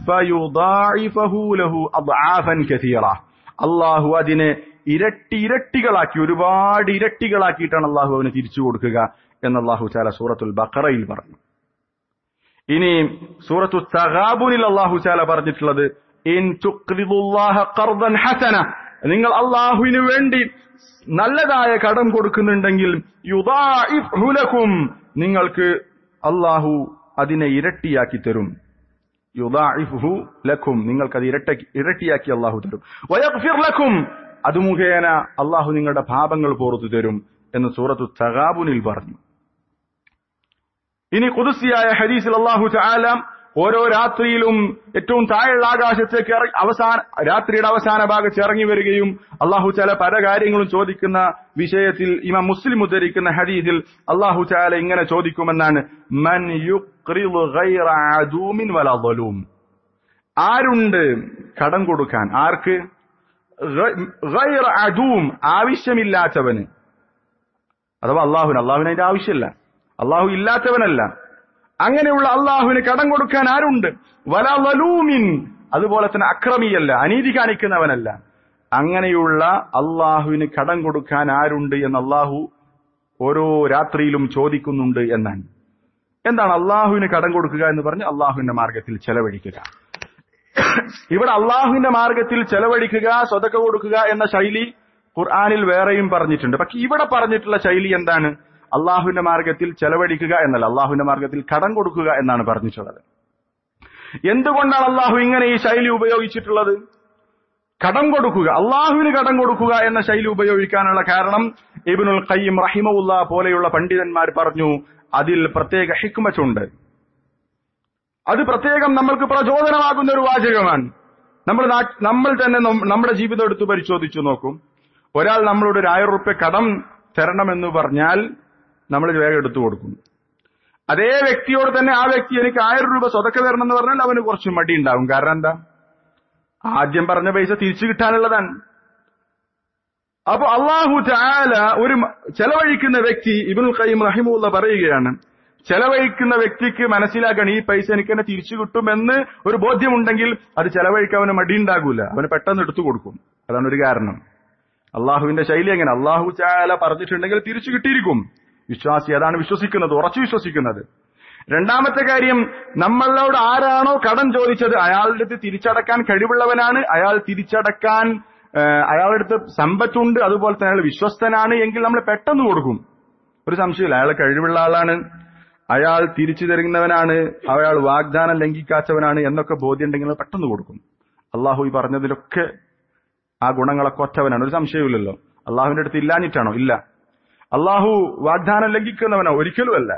അള്ളാഹു അതിനെ ഇരട്ടി ഇരട്ടികളാക്കി ഒരുപാട് ഇരട്ടികളാക്കിയിട്ടാണ് അള്ളാഹു അവന് തിരിച്ചു കൊടുക്കുക എന്ന് അള്ളാഹു ചാല സൂറത്തുൽ ബക്കറയിൽ പറഞ്ഞു ഇനി സൂറത്തു തഗാബുനിൽ അള്ളാഹു ചാല പറഞ്ഞിട്ടുള്ളത് ഇൻ ഖർദൻ ഹസന നിങ്ങൾ അള്ളാഹുവിന് വേണ്ടി നല്ലതായ കടം കൊടുക്കുന്നുണ്ടെങ്കിൽ യുദാഇഫ്ഹുലക്കും നിങ്ങൾക്ക് അള്ളാഹു അതിനെ ഇരട്ടിയാക്കി തരും യുദാഇഫ്ഹു ലക്കും നിങ്ങൾക്ക് അത് ഇരട്ട ഇരട്ടിയാക്കി അള്ളാഹു തരും വയഗ്ഫിർ ലക്കും അത് മുഖേന അള്ളാഹു നിങ്ങളുടെ പാപങ്ങൾ പോർത്തു തരും എന്ന് സൂറത്തു തഗാബുനിൽ പറഞ്ഞു ഇനി കുതിസിയായ ഹദീസിൽ അള്ളാഹു ചാല ഓരോ രാത്രിയിലും ഏറ്റവും താഴെയുള്ള ആകാശത്തേക്ക് അവസാന രാത്രിയുടെ അവസാന ഭാഗത്ത് ഇറങ്ങി വരികയും അള്ളാഹു ചാല പല കാര്യങ്ങളും ചോദിക്കുന്ന വിഷയത്തിൽ ഇമാം മുസ്ലിം ഉദ്ധരിക്കുന്ന ഹദീസിൽ അള്ളാഹു ചാല ഇങ്ങനെ ചോദിക്കുമെന്നാണ് മൻ ആരുണ്ട് കടം കൊടുക്കാൻ ആർക്ക് അദൂം ആവശ്യമില്ലാത്തവന് അഥവാ അള്ളാഹുവിന് അള്ളാഹുവിന് അതിന്റെ ആവശ്യമില്ല അള്ളാഹു ഇല്ലാത്തവനല്ല അങ്ങനെയുള്ള അള്ളാഹുവിന് കടം കൊടുക്കാൻ ആരുണ്ട് വല വലൂമിൻ അതുപോലെ തന്നെ അക്രമിയല്ല അനീതി കാണിക്കുന്നവനല്ല അങ്ങനെയുള്ള അള്ളാഹുവിന് കടം കൊടുക്കാൻ ആരുണ്ട് എന്ന് അള്ളാഹു ഓരോ രാത്രിയിലും ചോദിക്കുന്നുണ്ട് എന്നാണ് എന്താണ് അള്ളാഹുവിന് കടം കൊടുക്കുക എന്ന് പറഞ്ഞ് അള്ളാഹുവിന്റെ മാർഗത്തിൽ ചെലവഴിക്കുക ഇവിടെ അള്ളാഹുവിന്റെ മാർഗത്തിൽ ചെലവഴിക്കുക സ്വതക്ക കൊടുക്കുക എന്ന ശൈലി ഖുർആാനിൽ വേറെയും പറഞ്ഞിട്ടുണ്ട് പക്ഷെ ഇവിടെ പറഞ്ഞിട്ടുള്ള ശൈലി എന്താണ് അള്ളാഹുവിന്റെ മാർഗത്തിൽ ചെലവഴിക്കുക എന്നല്ല അള്ളാഹുവിന്റെ മാർഗത്തിൽ കടം കൊടുക്കുക എന്നാണ് പറഞ്ഞിട്ടുള്ളത് എന്തുകൊണ്ടാണ് അള്ളാഹു ഇങ്ങനെ ഈ ശൈലി ഉപയോഗിച്ചിട്ടുള്ളത് കടം കൊടുക്കുക അള്ളാഹുവിന് കടം കൊടുക്കുക എന്ന ശൈലി ഉപയോഗിക്കാനുള്ള കാരണം ഇബിനുൽ ഖയ്യം റഹിമുല്ല പോലെയുള്ള പണ്ഡിതന്മാർ പറഞ്ഞു അതിൽ പ്രത്യേക ഹിക്മച്ചുണ്ട് അത് പ്രത്യേകം നമ്മൾക്ക് പ്രചോദനമാകുന്ന ഒരു വാചകമാണ് നമ്മൾ നമ്മൾ തന്നെ നമ്മുടെ ജീവിതം എടുത്ത് പരിശോധിച്ചു നോക്കും ഒരാൾ നമ്മളോട് ഒരു ആയിരം റുപ്യ കടം തരണമെന്ന് പറഞ്ഞാൽ നമ്മൾ വേഗം എടുത്തു കൊടുക്കും അതേ വ്യക്തിയോട് തന്നെ ആ വ്യക്തി എനിക്ക് ആയിരം രൂപ സ്വതക്ക തരണം എന്ന് പറഞ്ഞാൽ അവന് കുറച്ച് മടി ഉണ്ടാവും കാരണം എന്താ ആദ്യം പറഞ്ഞ പൈസ തിരിച്ചു കിട്ടാനുള്ളതാണ് അപ്പൊ അള്ളാഹു ചാല ഒരു ചെലവഴിക്കുന്ന വ്യക്തി ഇബിനുൽ ഖയ്യം റഹിമുള്ള പറയുകയാണ് ചെലവഴിക്കുന്ന വ്യക്തിക്ക് മനസ്സിലാക്കണം ഈ പൈസ എനിക്ക് തന്നെ തിരിച്ചു കിട്ടുമെന്ന് ഒരു ബോധ്യമുണ്ടെങ്കിൽ അത് ചെലവഴിക്കാൻ അവന് മടിയുണ്ടാകൂല അവന് പെട്ടെന്ന് എടുത്തു കൊടുക്കും അതാണ് ഒരു കാരണം അള്ളാഹുവിന്റെ ശൈലി എങ്ങനെ അള്ളാഹു ചാല പറഞ്ഞിട്ടുണ്ടെങ്കിൽ തിരിച്ചു കിട്ടിയിരിക്കും വിശ്വാസി അതാണ് വിശ്വസിക്കുന്നത് ഉറച്ചു വിശ്വസിക്കുന്നത് രണ്ടാമത്തെ കാര്യം നമ്മളോട് ആരാണോ കടം ചോദിച്ചത് അയാളുടെ അടുത്ത് തിരിച്ചടക്കാൻ കഴിവുള്ളവനാണ് അയാൾ തിരിച്ചടക്കാൻ അയാളുടെ അടുത്ത് സമ്പത്തുണ്ട് അതുപോലെ തന്നെ അയാൾ വിശ്വസ്തനാണ് എങ്കിൽ നമ്മൾ പെട്ടെന്ന് കൊടുക്കും ഒരു സംശയമില്ല അയാൾ കഴിവുള്ള ആളാണ് അയാൾ തിരിച്ചു തരുന്നവനാണ് അയാൾ വാഗ്ദാനം ലംഘിക്കാത്തവനാണ് എന്നൊക്കെ ബോധ്യമുണ്ടെങ്കിൽ പെട്ടെന്ന് കൊടുക്കും അള്ളാഹു ഈ പറഞ്ഞതിലൊക്കെ ആ ഗുണങ്ങളൊക്കെ ഒറ്റവനാണ് ഒരു സംശയമില്ലല്ലോ അള്ളാഹുവിന്റെ അടുത്ത് ഇല്ലാഞ്ഞിട്ടാണോ ഇല്ല അള്ളാഹു വാഗ്ദാനം ലംഘിക്കുന്നവനോ ഒരിക്കലുമല്ല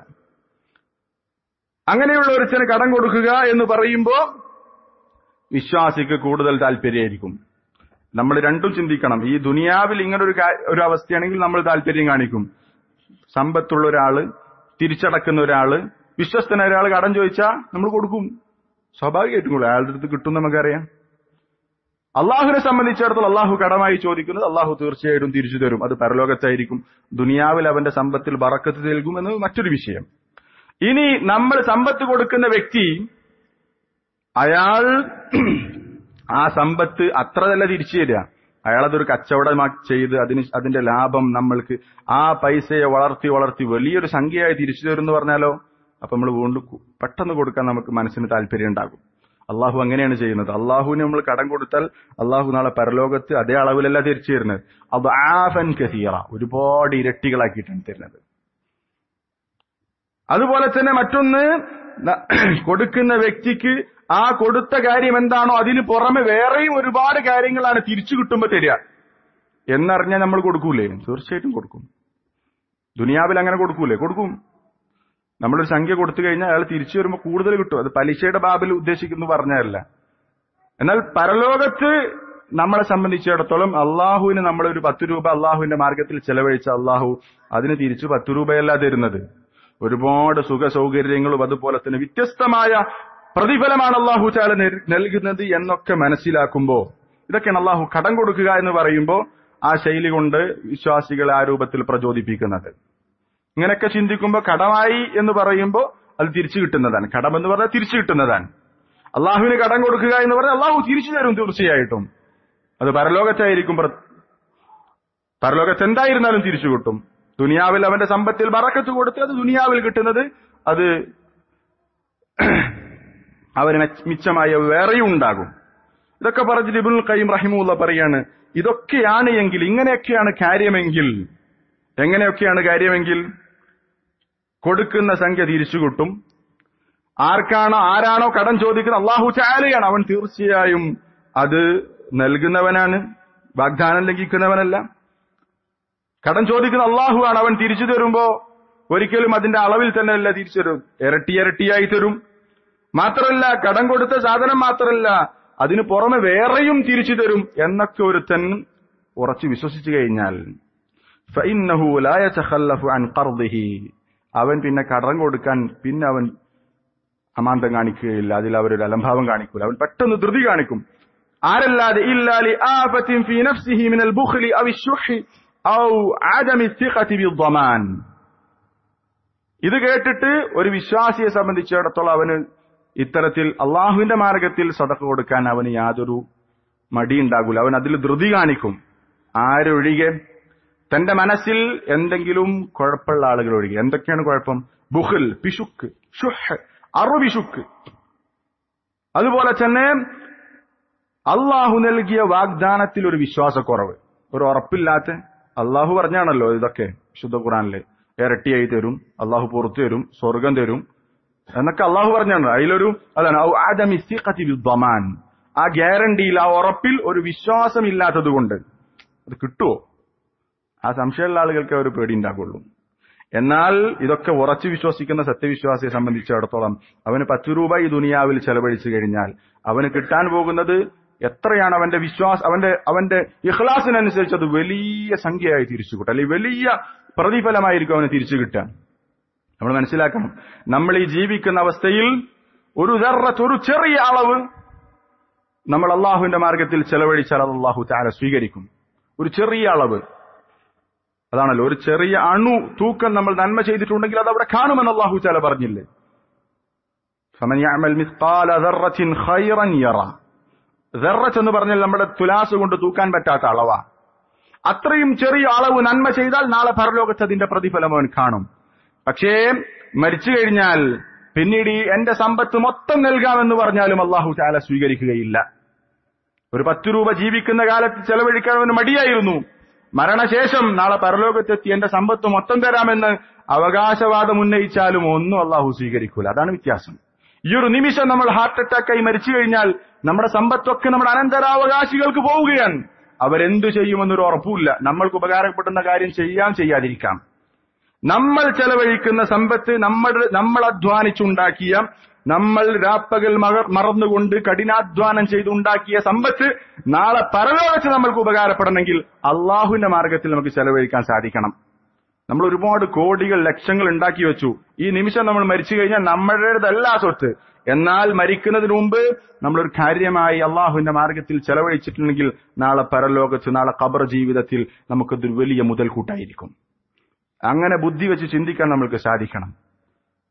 അങ്ങനെയുള്ള ഒരുച്ചന് കടം കൊടുക്കുക എന്ന് പറയുമ്പോ വിശ്വാസിക്ക് കൂടുതൽ താല്പര്യമായിരിക്കും നമ്മൾ രണ്ടും ചിന്തിക്കണം ഈ ദുനിയാവിൽ ഇങ്ങനെ ഒരു ഒരു അവസ്ഥയാണെങ്കിൽ നമ്മൾ താല്പര്യം കാണിക്കും സമ്പത്തുള്ള ഒരാള് തിരിച്ചടക്കുന്ന ഒരാള് വിശ്വസ്തന ഒരാൾ കടം ചോദിച്ചാൽ നമ്മൾ കൊടുക്കും സ്വാഭാവികമായിട്ടും കൊടുക്കും അയാളുടെ അടുത്ത് കിട്ടും നമുക്കറിയാം അള്ളാഹുവിനെ സംബന്ധിച്ചിടത്തോളം അള്ളാഹു കടമായി ചോദിക്കുന്നത് അള്ളാഹു തീർച്ചയായിട്ടും തിരിച്ചു തരും അത് പരലോകത്തായിരിക്കും ദുനിയാവിൽ അവന്റെ സമ്പത്തിൽ ബറക്കത്ത് നൽകും എന്നത് മറ്റൊരു വിഷയം ഇനി നമ്മൾ സമ്പത്ത് കൊടുക്കുന്ന വ്യക്തി അയാൾ ആ സമ്പത്ത് അത്ര തന്നെ തിരിച്ചു തരിക അയാളതൊരു കച്ചവടമാക്കി ചെയ്ത് അതിന് അതിന്റെ ലാഭം നമ്മൾക്ക് ആ പൈസയെ വളർത്തി വളർത്തി വലിയൊരു സംഖ്യയായി തിരിച്ചു തരുമെന്ന് പറഞ്ഞാലോ അപ്പൊ നമ്മൾ വീണ്ടും കു- പെട്ടെന്ന് കൊടുക്കാൻ നമുക്ക് മനസ്സിന് താല്പര്യം ഉണ്ടാകും അള്ളാഹു അങ്ങനെയാണ് ചെയ്യുന്നത് അള്ളാഹുവിന് നമ്മൾ കടം കൊടുത്താൽ അള്ളാഹു നാളെ പരലോകത്ത് അതേ അളവിലല്ല തിരിച്ചു തരുന്നത് അത് ആഫൻ കസീറ ഒരുപാട് ഇരട്ടികളാക്കിയിട്ടാണ് തരുന്നത് അതുപോലെ തന്നെ മറ്റൊന്ന് ന- കൊടുക്കുന്ന വ്യക്തിക്ക് ആ കൊടുത്ത കാര്യം എന്താണോ അതിന് പുറമെ വേറെയും ഒരുപാട് കാര്യങ്ങളാണ് തിരിച്ചു കിട്ടുമ്പോ തരിക എന്നറിഞ്ഞാൽ നമ്മൾ കൊടുക്കൂലേ തീർച്ചയായിട്ടും കൊടുക്കും ദുനിയാവിൽ അങ്ങനെ കൊടുക്കൂലേ കൊടുക്കും നമ്മളൊരു സംഖ്യ കൊടുത്തു കഴിഞ്ഞാൽ അയാൾ തിരിച്ചു വരുമ്പോൾ കൂടുതൽ കിട്ടും അത് പലിശയുടെ ബാബിൽ ഉദ്ദേശിക്കുന്നു പറഞ്ഞതല്ല എന്നാൽ പരലോകത്ത് നമ്മളെ സംബന്ധിച്ചിടത്തോളം അള്ളാഹുവിന് നമ്മളൊരു പത്ത് രൂപ അള്ളാഹുവിന്റെ മാർഗത്തിൽ ചെലവഴിച്ച അള്ളാഹു അതിന് തിരിച്ചു പത്ത് രൂപയല്ല തരുന്നത് ഒരുപാട് സുഖ സൗകര്യങ്ങളും അതുപോലെ തന്നെ വ്യത്യസ്തമായ പ്രതിഫലമാണ് അള്ളാഹു ചാല നൽകുന്നത് എന്നൊക്കെ മനസ്സിലാക്കുമ്പോ ഇതൊക്കെയാണ് അള്ളാഹു കടം കൊടുക്കുക എന്ന് പറയുമ്പോൾ ആ ശൈലി കൊണ്ട് വിശ്വാസികളെ ആ രൂപത്തിൽ പ്രചോദിപ്പിക്കുന്നത് ഇങ്ങനെയൊക്കെ ചിന്തിക്കുമ്പോൾ കടമായി എന്ന് പറയുമ്പോൾ അത് തിരിച്ചു കിട്ടുന്നതാണ് കടം എന്ന് പറഞ്ഞാൽ തിരിച്ചു കിട്ടുന്നതാണ് അള്ളാഹുവിന് കടം കൊടുക്കുക എന്ന് പറഞ്ഞാൽ അള്ളാഹു തിരിച്ചു തരും തീർച്ചയായിട്ടും അത് പരലോകത്തായിരിക്കും പ്ര- പരലോകത്ത് എന്തായിരുന്നാലും തിരിച്ചു കിട്ടും ദുനിയാവിൽ അവന്റെ സമ്പത്തിൽ ബറക്കത്ത് കൊടുത്ത് അത് ദുനിയാവിൽ കിട്ടുന്നത് അത് അവന് മെച്ച- മിച്ചമായ വേറെയും ഉണ്ടാകും ഇതൊക്കെ പറഞ്ഞിട്ട് ഇബുൽ ഖയ്യിം റഹിമുള്ള പറയാണ് ഇതൊക്കെയാണ് എങ്കിൽ ഇങ്ങനെയൊക്കെയാണ് കാര്യമെങ്കിൽ എങ്ങനെയൊക്കെയാണ് കാര്യമെങ്കിൽ കൊടുക്കുന്ന സംഖ്യ തിരിച്ചു കിട്ടും ആർക്കാണോ ആരാണോ കടം ചോദിക്കുന്നത് അള്ളാഹു ചാലയാണ് അവൻ തീർച്ചയായും അത് നൽകുന്നവനാണ് വാഗ്ദാനം ലംഘിക്കുന്നവനല്ല കടം ചോദിക്കുന്ന അള്ളാഹുവാണ് അവൻ തിരിച്ചു തരുമ്പോ ഒരിക്കലും അതിന്റെ അളവിൽ തന്നെ അല്ല തിരിച്ചു തരും ഇരട്ടി ഇരട്ടിയായി തരും മാത്രമല്ല കടം കൊടുത്ത സാധനം മാത്രമല്ല അതിനു പുറമെ വേറെയും തിരിച്ചു തരും എന്നൊക്കെ ഒരുത്തൻ ഉറച്ചു വിശ്വസിച്ചു കഴിഞ്ഞാൽ فإنه لا يتخلف عن قرضه അവൻ പിന്നെ കടം കൊടുക്കാൻ പിന്നെ അവൻ അമാന്തം കാണിക്കുകയില്ല അതിൽ അവരൊരു അലംഭാവം കാണിക്കൂല അവൻ പെട്ടെന്ന് ധൃതി കാണിക്കും ആരല്ലാതെ ഇല്ലാലി ആഫത്തിൻ ഫീ നഫ്സിഹി മിനൽ ബുഖ്ലി ഔ ഇശ്ശുഹി ഔ ആദമി സിഖതി ബിദ്ദമാൻ ഇത് കേട്ടിട്ട് ഒരു വിശ്വാസിയെ സംബന്ധിച്ചിടത്തോളം അവന് ഇത്തരത്തിൽ അള്ളാഹുവിന്റെ മാർഗത്തിൽ സദഖ കൊടുക്കാൻ അവന് യാതൊരു മടിയുണ്ടാകൂല അവൻ അതിൽ ധൃതി കാണിക്കും ആരൊഴികെ തന്റെ മനസ്സിൽ എന്തെങ്കിലും കുഴപ്പമുള്ള ആളുകൾ ഒഴികെ എന്തൊക്കെയാണ് കുഴപ്പം ബുഹൽ പിശുക്ക് ഷുഹ് അറുപിശുക്ക് അതുപോലെ തന്നെ അള്ളാഹു നൽകിയ വാഗ്ദാനത്തിൽ ഒരു വിശ്വാസക്കുറവ് ഒരു ഉറപ്പില്ലാത്ത അള്ളാഹു പറഞ്ഞാണല്ലോ ഇതൊക്കെ വിശുദ്ധ ഖുറാനില് ഇരട്ടിയായി തരും അള്ളാഹു പുറത്തു തരും സ്വർഗം തരും എന്നൊക്കെ അള്ളാഹു പറഞ്ഞാണ് അതിലൊരു അതാണ് ഔ ആദമി സിഖതി ബിദ്ദമാൻ. ആ ഗ്യാരണ്ടിയിൽ ആ ഉറപ്പിൽ ഒരു വിശ്വാസം ഇല്ലാത്തത് കൊണ്ട് അത് കിട്ടുമോ ആ സംശയമുള്ള ആളുകൾക്ക് ഒരു പേടി ഉണ്ടാകുള്ളൂ എന്നാൽ ഇതൊക്കെ ഉറച്ചു വിശ്വസിക്കുന്ന സത്യവിശ്വാസിയെ സംബന്ധിച്ചിടത്തോളം അവന് പത്ത് രൂപ ഈ ദുനിയാവിൽ ചെലവഴിച്ചു കഴിഞ്ഞാൽ അവന് കിട്ടാൻ പോകുന്നത് എത്രയാണ് അവന്റെ വിശ്വാസം അവന്റെ അവന്റെ ഇഖ്ലാസിനനുസരിച്ച് അത് വലിയ സംഖ്യയായി തിരിച്ചു കിട്ടും അല്ലെങ്കിൽ വലിയ പ്രതിഫലമായിരിക്കും അവന് തിരിച്ചു കിട്ടാൻ നമ്മൾ മനസ്സിലാക്കണം നമ്മൾ ഈ ജീവിക്കുന്ന അവസ്ഥയിൽ ഒരു ദർറത്ത് ഒരു ചെറിയ അളവ് നമ്മൾ അള്ളാഹുവിന്റെ മാർഗത്തിൽ ചെലവഴിച്ചാൽ അത് അള്ളാഹു താര സ്വീകരിക്കും ഒരു ചെറിയ അളവ് അതാണല്ലോ ഒരു ചെറിയ അണു തൂക്കം നമ്മൾ നന്മ ചെയ്തിട്ടുണ്ടെങ്കിൽ അത് അവിടെ കാണുമെന്ന് അള്ളാഹു ചാല പറഞ്ഞില്ലേ فمن يعمل مثقال ذرة خيرا يرى ذرة എന്ന് പറഞ്ഞാൽ നമ്മുടെ തുലാസ് കൊണ്ട് തൂക്കാൻ പറ്റാത്ത അളവാ അത്രയും ചെറിയ അളവ് നന്മ ചെയ്താൽ നാളെ പരലോകത്ത് അതിന്റെ പ്രതിഫലം അവൻ കാണും പക്ഷേ മരിച്ചു കഴിഞ്ഞാൽ പിന്നീട് ഈ എന്റെ സമ്പത്ത് മൊത്തം നൽകാമെന്ന് പറഞ്ഞാലും അള്ളാഹു ചാല സ്വീകരിക്കുകയില്ല ഒരു പത്ത് രൂപ ജീവിക്കുന്ന കാലത്ത് ചെലവഴിക്കാൻ അവന് മടിയായിരുന്നു മരണശേഷം നാളെ പരലോകത്തെത്തി എന്റെ സമ്പത്ത് മൊത്തം തരാമെന്ന് അവകാശവാദം ഉന്നയിച്ചാലും ഒന്നും അള്ളാഹു സ്വീകരിക്കൂല അതാണ് വ്യത്യാസം ഈ ഒരു നിമിഷം നമ്മൾ ഹാർട്ട് അറ്റാക്കായി മരിച്ചു കഴിഞ്ഞാൽ നമ്മുടെ സമ്പത്തൊക്കെ നമ്മുടെ അനന്തരാവകാശികൾക്ക് പോവുകയാണ് അവരെന്തു ചെയ്യുമെന്നൊരു ഉറപ്പുമില്ല നമ്മൾക്ക് ഉപകാരപ്പെടുന്ന കാര്യം ചെയ്യാൻ ചെയ്യാതിരിക്കാം നമ്മൾ ചെലവഴിക്കുന്ന സമ്പത്ത് നമ്മൾ നമ്മൾ അധ്വാനിച്ചുണ്ടാക്കിയ നമ്മൾ രാപ്പകൽ മകർ മറന്നുകൊണ്ട് കഠിനാധ്വാനം ചെയ്തുണ്ടാക്കിയ സമ്പത്ത് നാളെ പരലോകത്ത് നമ്മൾക്ക് ഉപകാരപ്പെടണമെങ്കിൽ അള്ളാഹുവിന്റെ മാർഗത്തിൽ നമുക്ക് ചെലവഴിക്കാൻ സാധിക്കണം നമ്മൾ ഒരുപാട് കോടികൾ ലക്ഷങ്ങൾ ഉണ്ടാക്കി വെച്ചു ഈ നിമിഷം നമ്മൾ മരിച്ചു കഴിഞ്ഞാൽ നമ്മുടേതല്ല ആ സ്വത്ത് എന്നാൽ മരിക്കുന്നതിന് മുമ്പ് നമ്മളൊരു കാര്യമായി അള്ളാഹുവിന്റെ മാർഗത്തിൽ ചെലവഴിച്ചിട്ടുണ്ടെങ്കിൽ നാളെ പരലോകത്ത് നാളെ ഖബർ ജീവിതത്തിൽ നമുക്കതൊരു വലിയ മുതൽക്കൂട്ടായിരിക്കും അങ്ങനെ ബുദ്ധി വെച്ച് ചിന്തിക്കാൻ നമ്മൾക്ക് സാധിക്കണം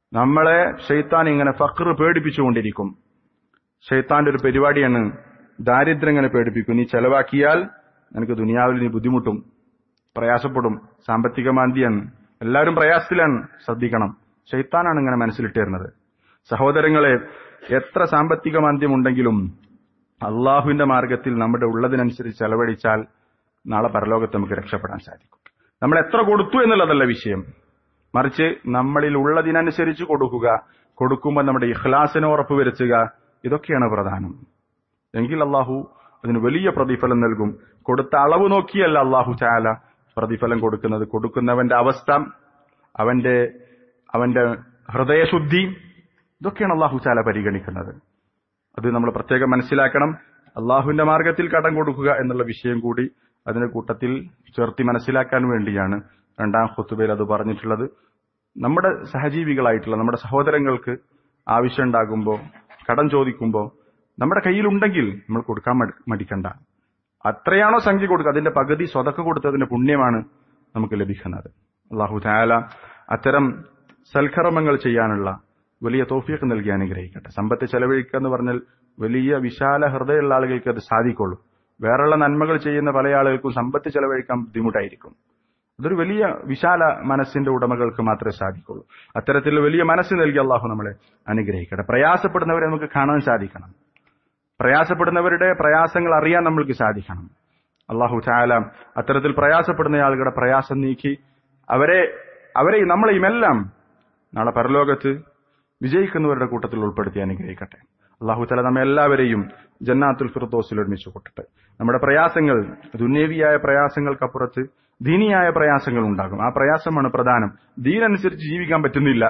നമ്മളെ ഷെയ്ത്താൻ ഇങ്ങനെ ഫക്ർ പേടിപ്പിച്ചുകൊണ്ടിരിക്കും ഷെയ്ത്താന്റെ ഒരു പരിപാടിയാണ് ദാരിദ്ര്യം ഇങ്ങനെ പേടിപ്പിക്കും നീ ചെലവാക്കിയാൽ നിനക്ക് ദുനിയാവിൽ നീ ബുദ്ധിമുട്ടും പ്രയാസപ്പെടും സാമ്പത്തിക മാന്ദ്യാണ് എല്ലാവരും പ്രയാസത്തിലാണ് ശ്രദ്ധിക്കണം ഷെയ്ത്താനാണ് ഇങ്ങനെ മനസ്സിലിട്ട് തരുന്നത് സഹോദരങ്ങളെ എത്ര സാമ്പത്തിക മാന്ദ്യമുണ്ടെങ്കിലും അള്ളാഹുവിന്റെ മാർഗത്തിൽ നമ്മുടെ ഉള്ളതിനനുസരിച്ച് ചെലവഴിച്ചാൽ നാളെ പരലോകത്ത് നമുക്ക് രക്ഷപ്പെടാൻ സാധിക്കും നമ്മൾ എത്ര കൊടുത്തു എന്നുള്ളതല്ല വിഷയം മറിച്ച് നമ്മളിൽ ഉള്ളതിനനുസരിച്ച് കൊടുക്കുക കൊടുക്കുമ്പോൾ നമ്മുടെ ഇഖ്ലാസിനെ ഉറപ്പുവരുത്തുക ഇതൊക്കെയാണ് പ്രധാനം എങ്കിൽ അള്ളാഹു അതിന് വലിയ പ്രതിഫലം നൽകും കൊടുത്ത അളവ് നോക്കിയല്ല അള്ളാഹു ചാല പ്രതിഫലം കൊടുക്കുന്നത് കൊടുക്കുന്നവന്റെ അവസ്ഥ അവന്റെ അവന്റെ ഹൃദയശുദ്ധി ഇതൊക്കെയാണ് അള്ളാഹു ചാല പരിഗണിക്കുന്നത് അത് നമ്മൾ പ്രത്യേകം മനസ്സിലാക്കണം അള്ളാഹുവിന്റെ മാർഗത്തിൽ കടം കൊടുക്കുക എന്നുള്ള വിഷയം കൂടി അതിന്റെ കൂട്ടത്തിൽ ചേർത്തി മനസ്സിലാക്കാൻ വേണ്ടിയാണ് രണ്ടാം ഖുത്തുബയിൽ അത് പറഞ്ഞിട്ടുള്ളത് നമ്മുടെ സഹജീവികളായിട്ടുള്ള നമ്മുടെ സഹോദരങ്ങൾക്ക് ആവശ്യമുണ്ടാകുമ്പോൾ കടം ചോദിക്കുമ്പോൾ നമ്മുടെ കയ്യിലുണ്ടെങ്കിൽ നമ്മൾ കൊടുക്കാൻ മടി- മടിക്കണ്ട അത്രയാണോ സംഖ്യ കൊടുക്കുക അതിന്റെ പകുതി സ്വതക്ക കൊടുത്തതിന്റെ പുണ്യമാണ് നമുക്ക് ലഭിക്കുന്നത് അള്ളാഹു താല അത്തരം സൽക്കർമ്മങ്ങൾ ചെയ്യാനുള്ള വലിയ തോഫിയൊക്കെ നൽകി അനുഗ്രഹിക്കട്ടെ സമ്പത്ത് ചെലവഴിക്കുക എന്ന് പറഞ്ഞാൽ വലിയ വിശാല ഹൃദയമുള്ള ആളുകൾക്ക് അത് സാധിക്കുള്ളൂ വേറെയുള്ള നന്മകൾ ചെയ്യുന്ന പല ആളുകൾക്കും സമ്പത്ത് ചെലവഴിക്കാൻ ബുദ്ധിമുട്ടായിരിക്കും അതൊരു വലിയ വിശാല മനസ്സിന്റെ ഉടമകൾക്ക് മാത്രമേ സാധിക്കുള്ളൂ അത്തരത്തിൽ വലിയ മനസ്സ് നൽകി അള്ളാഹു നമ്മളെ അനുഗ്രഹിക്കട്ടെ പ്രയാസപ്പെടുന്നവരെ നമുക്ക് കാണാൻ സാധിക്കണം പ്രയാസപ്പെടുന്നവരുടെ പ്രയാസങ്ങൾ അറിയാൻ നമ്മൾക്ക് സാധിക്കണം അള്ളാഹു ചായാല അത്തരത്തിൽ പ്രയാസപ്പെടുന്ന ആളുകളുടെ പ്രയാസം നീക്കി അവരെ അവരെയും നമ്മളെയും എല്ലാം നാളെ പരലോകത്ത് വിജയിക്കുന്നവരുടെ കൂട്ടത്തിൽ ഉൾപ്പെടുത്തി അനുഗ്രഹിക്കട്ടെ അള്ളാഹു തല നമ്മെ എല്ലാവരെയും ജന്നാത്തുൽ ഫിർദോസിൽ ഒരുമിച്ച് കൂട്ടട്ടെ നമ്മുടെ പ്രയാസങ്ങൾ ദുന്യവിയായ പ്രയാസങ്ങൾക്കപ്പുറത്ത് ദീനിയായ പ്രയാസങ്ങൾ ഉണ്ടാകും ആ പ്രയാസമാണ് പ്രധാനം ദീനനുസരിച്ച് ജീവിക്കാൻ പറ്റുന്നില്ല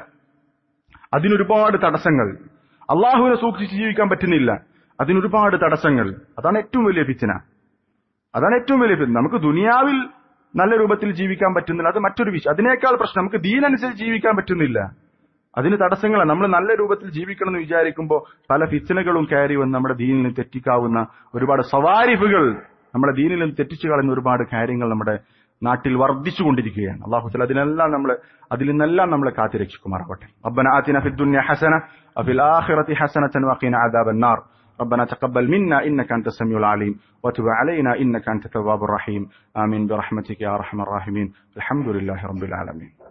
അതിനൊരുപാട് തടസ്സങ്ങൾ അള്ളാഹുവിനെ സൂക്ഷിച്ച് ജീവിക്കാൻ പറ്റുന്നില്ല അതിനൊരുപാട് തടസ്സങ്ങൾ അതാണ് ഏറ്റവും വലിയ ഫിച്ചന അതാണ് ഏറ്റവും വലിയ ഫിച്ചന നമുക്ക് ദുനിയാവിൽ നല്ല രൂപത്തിൽ ജീവിക്കാൻ പറ്റുന്നില്ല അത് മറ്റൊരു വിഷയം അതിനേക്കാൾ പ്രശ്നം നമുക്ക് ദീനനുസരിച്ച് ജീവിക്കാൻ പറ്റുന്നില്ല അതിന് തടസ്സങ്ങളാണ് നമ്മൾ നല്ല രൂപത്തിൽ ജീവിക്കണം എന്ന് വിചാരിക്കുമ്പോൾ പല ഫിച്ചനകളും കയറി വന്ന് നമ്മുടെ ദീനിൽ നിന്ന് തെറ്റിക്കാവുന്ന ഒരുപാട് സവാരിഫുകൾ നമ്മുടെ ദീനിൽ നിന്ന് തെറ്റിച്ചു കളയുന്ന ഒരുപാട് കാര്യങ്ങൾ നമ്മുടെ നാട്ടിൽ വർദ്ധിച്ചുകൊണ്ടിരിക്കുകയാണ് അള്ളാഹുത്തല അതിനെല്ലാം നമ്മൾ അതിൽ നിന്നെല്ലാം നമ്മളെ കാത്തിരക്ഷിക്കുമാറാവട്ടെ ربنا آتنا في الدنيا حسنة وفي الآخرة حسنة وقنا عذاب النار ربنا تقبل منا إنك أنت السميع العليم وتب علينا إنك أنت التواب الرحيم آمين برحمتك يا أرحم الراحمين الحمد لله رب العالمين